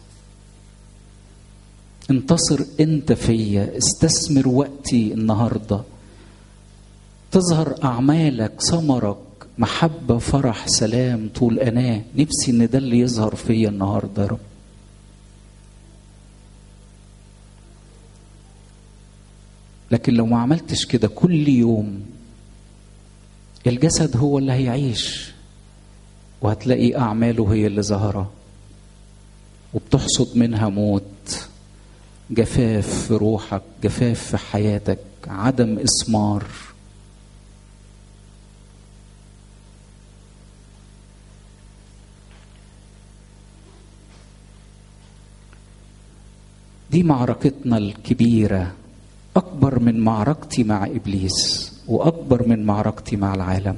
انتصر انت فيا استثمر وقتي النهارده تظهر اعمالك ثمرك محبة فرح سلام طول أناة نفسي إن ده اللي يظهر فيا النهاردة يا رب لكن لو ما عملتش كده كل يوم الجسد هو اللي هيعيش وهتلاقي أعماله هي اللي ظاهرة وبتحصد منها موت جفاف في روحك جفاف في حياتك عدم إثمار دي معركتنا الكبيرة أكبر من معركتي مع إبليس وأكبر من معركتي مع العالم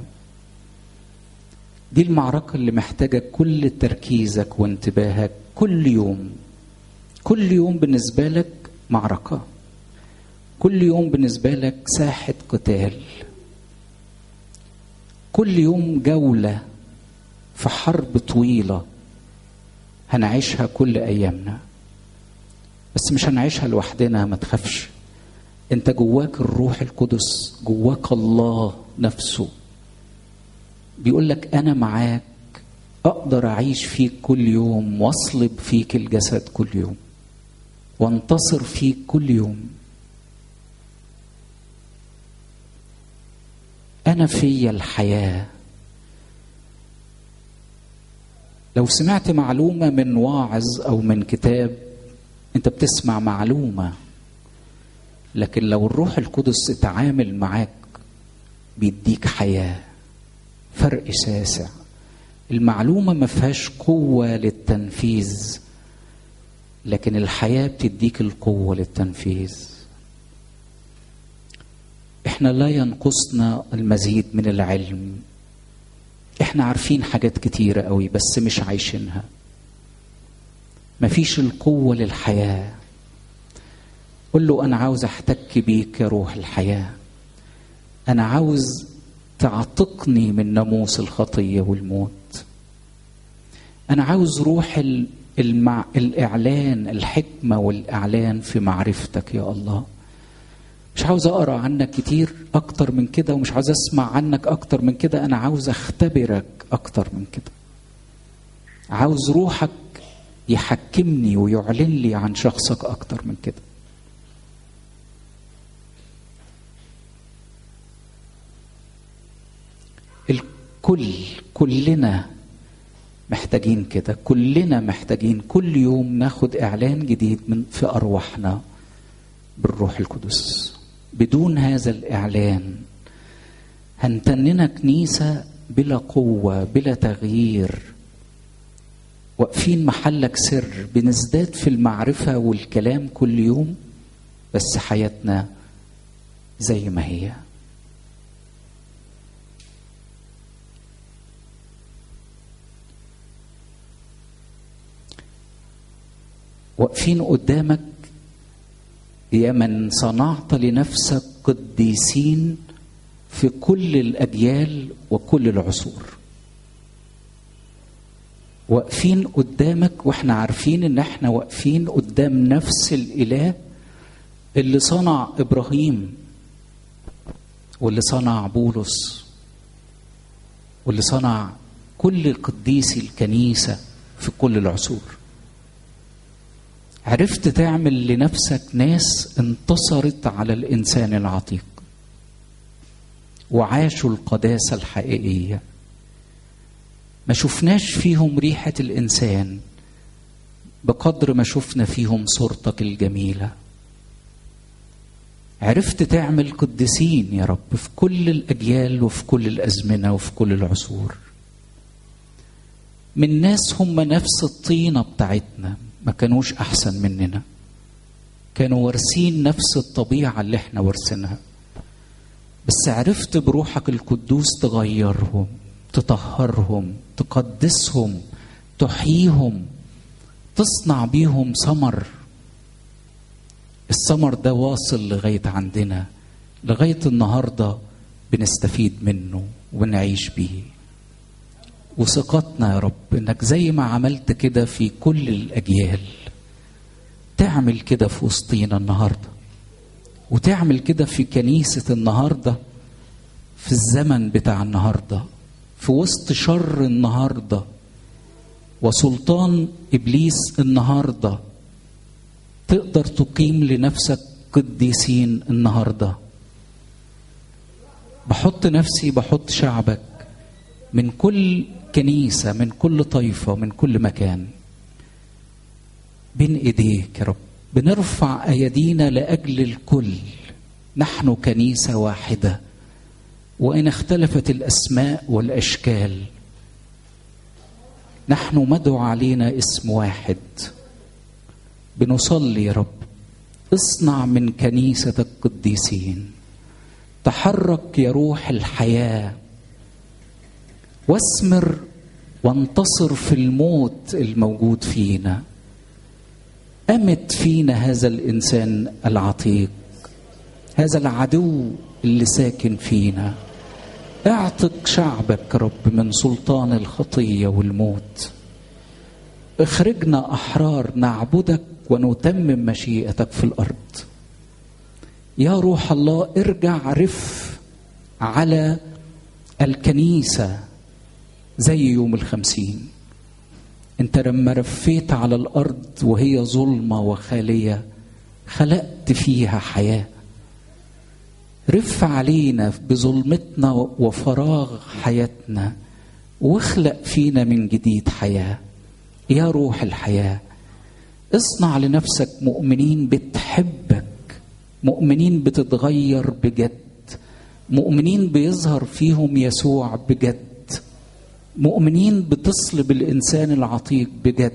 دي المعركة اللي محتاجة كل تركيزك وانتباهك كل يوم كل يوم بالنسبة لك معركة كل يوم بالنسبة لك ساحة قتال كل يوم جولة في حرب طويلة هنعيشها كل أيامنا بس مش هنعيشها لوحدنا ما تخافش انت جواك الروح القدس جواك الله نفسه بيقول لك انا معاك اقدر اعيش فيك كل يوم واصلب فيك الجسد كل يوم وانتصر فيك كل يوم انا في الحياه لو سمعت معلومه من واعظ او من كتاب انت بتسمع معلومه لكن لو الروح القدس اتعامل معاك بيديك حياه فرق شاسع المعلومه ما فيهاش قوه للتنفيذ لكن الحياه بتديك القوه للتنفيذ احنا لا ينقصنا المزيد من العلم احنا عارفين حاجات كتيره قوي بس مش عايشينها مفيش القوه للحياه قل له انا عاوز احتك بيك يا روح الحياه انا عاوز تعتقني من ناموس الخطيه والموت انا عاوز روح المع... الاعلان الحكمه والاعلان في معرفتك يا الله مش عاوز اقرا عنك كتير اكتر من كده ومش عاوز اسمع عنك اكتر من كده انا عاوز اختبرك اكتر من كده عاوز روحك يحكمني ويعلن لي عن شخصك اكتر من كده الكل كلنا محتاجين كده كلنا محتاجين كل يوم ناخد اعلان جديد من في ارواحنا بالروح القدس بدون هذا الاعلان هنتننا كنيسه بلا قوه بلا تغيير واقفين محلك سر بنزداد في المعرفه والكلام كل يوم بس حياتنا زي ما هي واقفين قدامك يا من صنعت لنفسك قديسين في كل الاجيال وكل العصور واقفين قدامك واحنا عارفين ان احنا واقفين قدام نفس الاله اللي صنع ابراهيم واللي صنع بولس واللي صنع كل قديسي الكنيسه في كل العصور عرفت تعمل لنفسك ناس انتصرت على الانسان العتيق وعاشوا القداسه الحقيقيه ما شفناش فيهم ريحه الانسان بقدر ما شفنا فيهم صورتك الجميله عرفت تعمل قديسين يا رب في كل الاجيال وفي كل الازمنه وفي كل العصور من ناس هم نفس الطينه بتاعتنا ما كانوش احسن مننا كانوا وارثين نفس الطبيعه اللي احنا وارثينها بس عرفت بروحك القدوس تغيرهم تطهرهم تقدسهم تحييهم تصنع بيهم ثمر الثمر ده واصل لغايه عندنا لغايه النهارده بنستفيد منه ونعيش بيه وثقتنا يا رب انك زي ما عملت كده في كل الاجيال تعمل كده في وسطينا النهارده وتعمل كده في كنيسه النهارده في الزمن بتاع النهارده في وسط شر النهارده وسلطان ابليس النهارده تقدر تقيم لنفسك قديسين النهارده بحط نفسي بحط شعبك من كل كنيسه من كل طائفه من كل مكان بين ايديك يا رب بنرفع ايدينا لاجل الكل نحن كنيسه واحده وان اختلفت الاسماء والاشكال نحن مدعو علينا اسم واحد بنصلي يا رب اصنع من كنيستك قديسين تحرك يا روح الحياه واثمر وانتصر في الموت الموجود فينا امت فينا هذا الانسان العتيق هذا العدو اللي ساكن فينا اعتق شعبك رب من سلطان الخطيه والموت اخرجنا احرار نعبدك ونتمم مشيئتك في الارض يا روح الله ارجع رف على الكنيسه زي يوم الخمسين انت لما رفيت على الارض وهي ظلمه وخاليه خلقت فيها حياه رف علينا بظلمتنا وفراغ حياتنا واخلق فينا من جديد حياه يا روح الحياه اصنع لنفسك مؤمنين بتحبك مؤمنين بتتغير بجد مؤمنين بيظهر فيهم يسوع بجد مؤمنين بتصلب الانسان العتيق بجد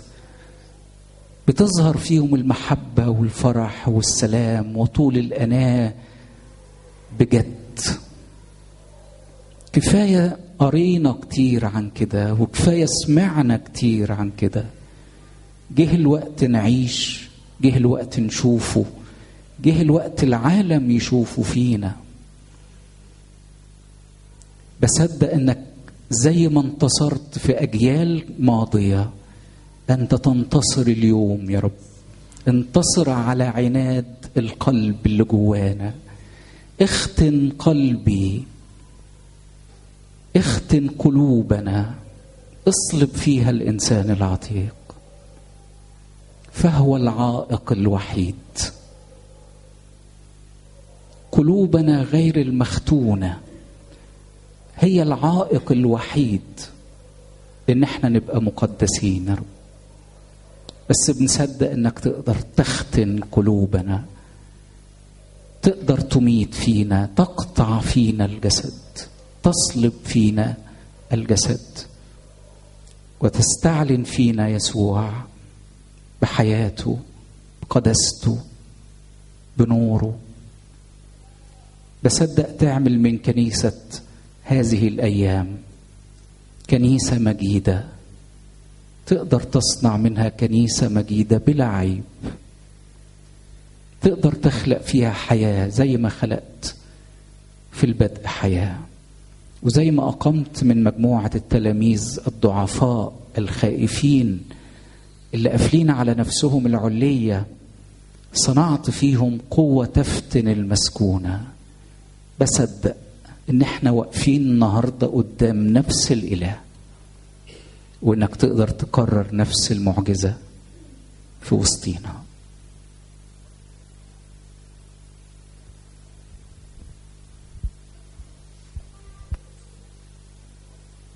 بتظهر فيهم المحبه والفرح والسلام وطول الاناه بجد كفايه قرينا كتير عن كده وكفايه سمعنا كتير عن كده جه الوقت نعيش جه الوقت نشوفه جه الوقت العالم يشوفه فينا بصدق انك زي ما انتصرت في اجيال ماضيه انت تنتصر اليوم يا رب انتصر على عناد القلب اللي جوانا اختن قلبي اختن قلوبنا اصلب فيها الانسان العتيق فهو العائق الوحيد قلوبنا غير المختونه هي العائق الوحيد ان احنا نبقى مقدسين يا رب بس بنصدق انك تقدر تختن قلوبنا تقدر تميت فينا تقطع فينا الجسد تصلب فينا الجسد وتستعلن فينا يسوع بحياته بقدسته بنوره بصدق تعمل من كنيسه هذه الايام كنيسه مجيده تقدر تصنع منها كنيسه مجيده بلا عيب تقدر تخلق فيها حياه زي ما خلقت في البدء حياه وزي ما اقمت من مجموعه التلاميذ الضعفاء الخائفين اللي قافلين على نفسهم العليه صنعت فيهم قوه تفتن المسكونه بصدق ان احنا واقفين النهارده قدام نفس الاله وانك تقدر تكرر نفس المعجزه في وسطينا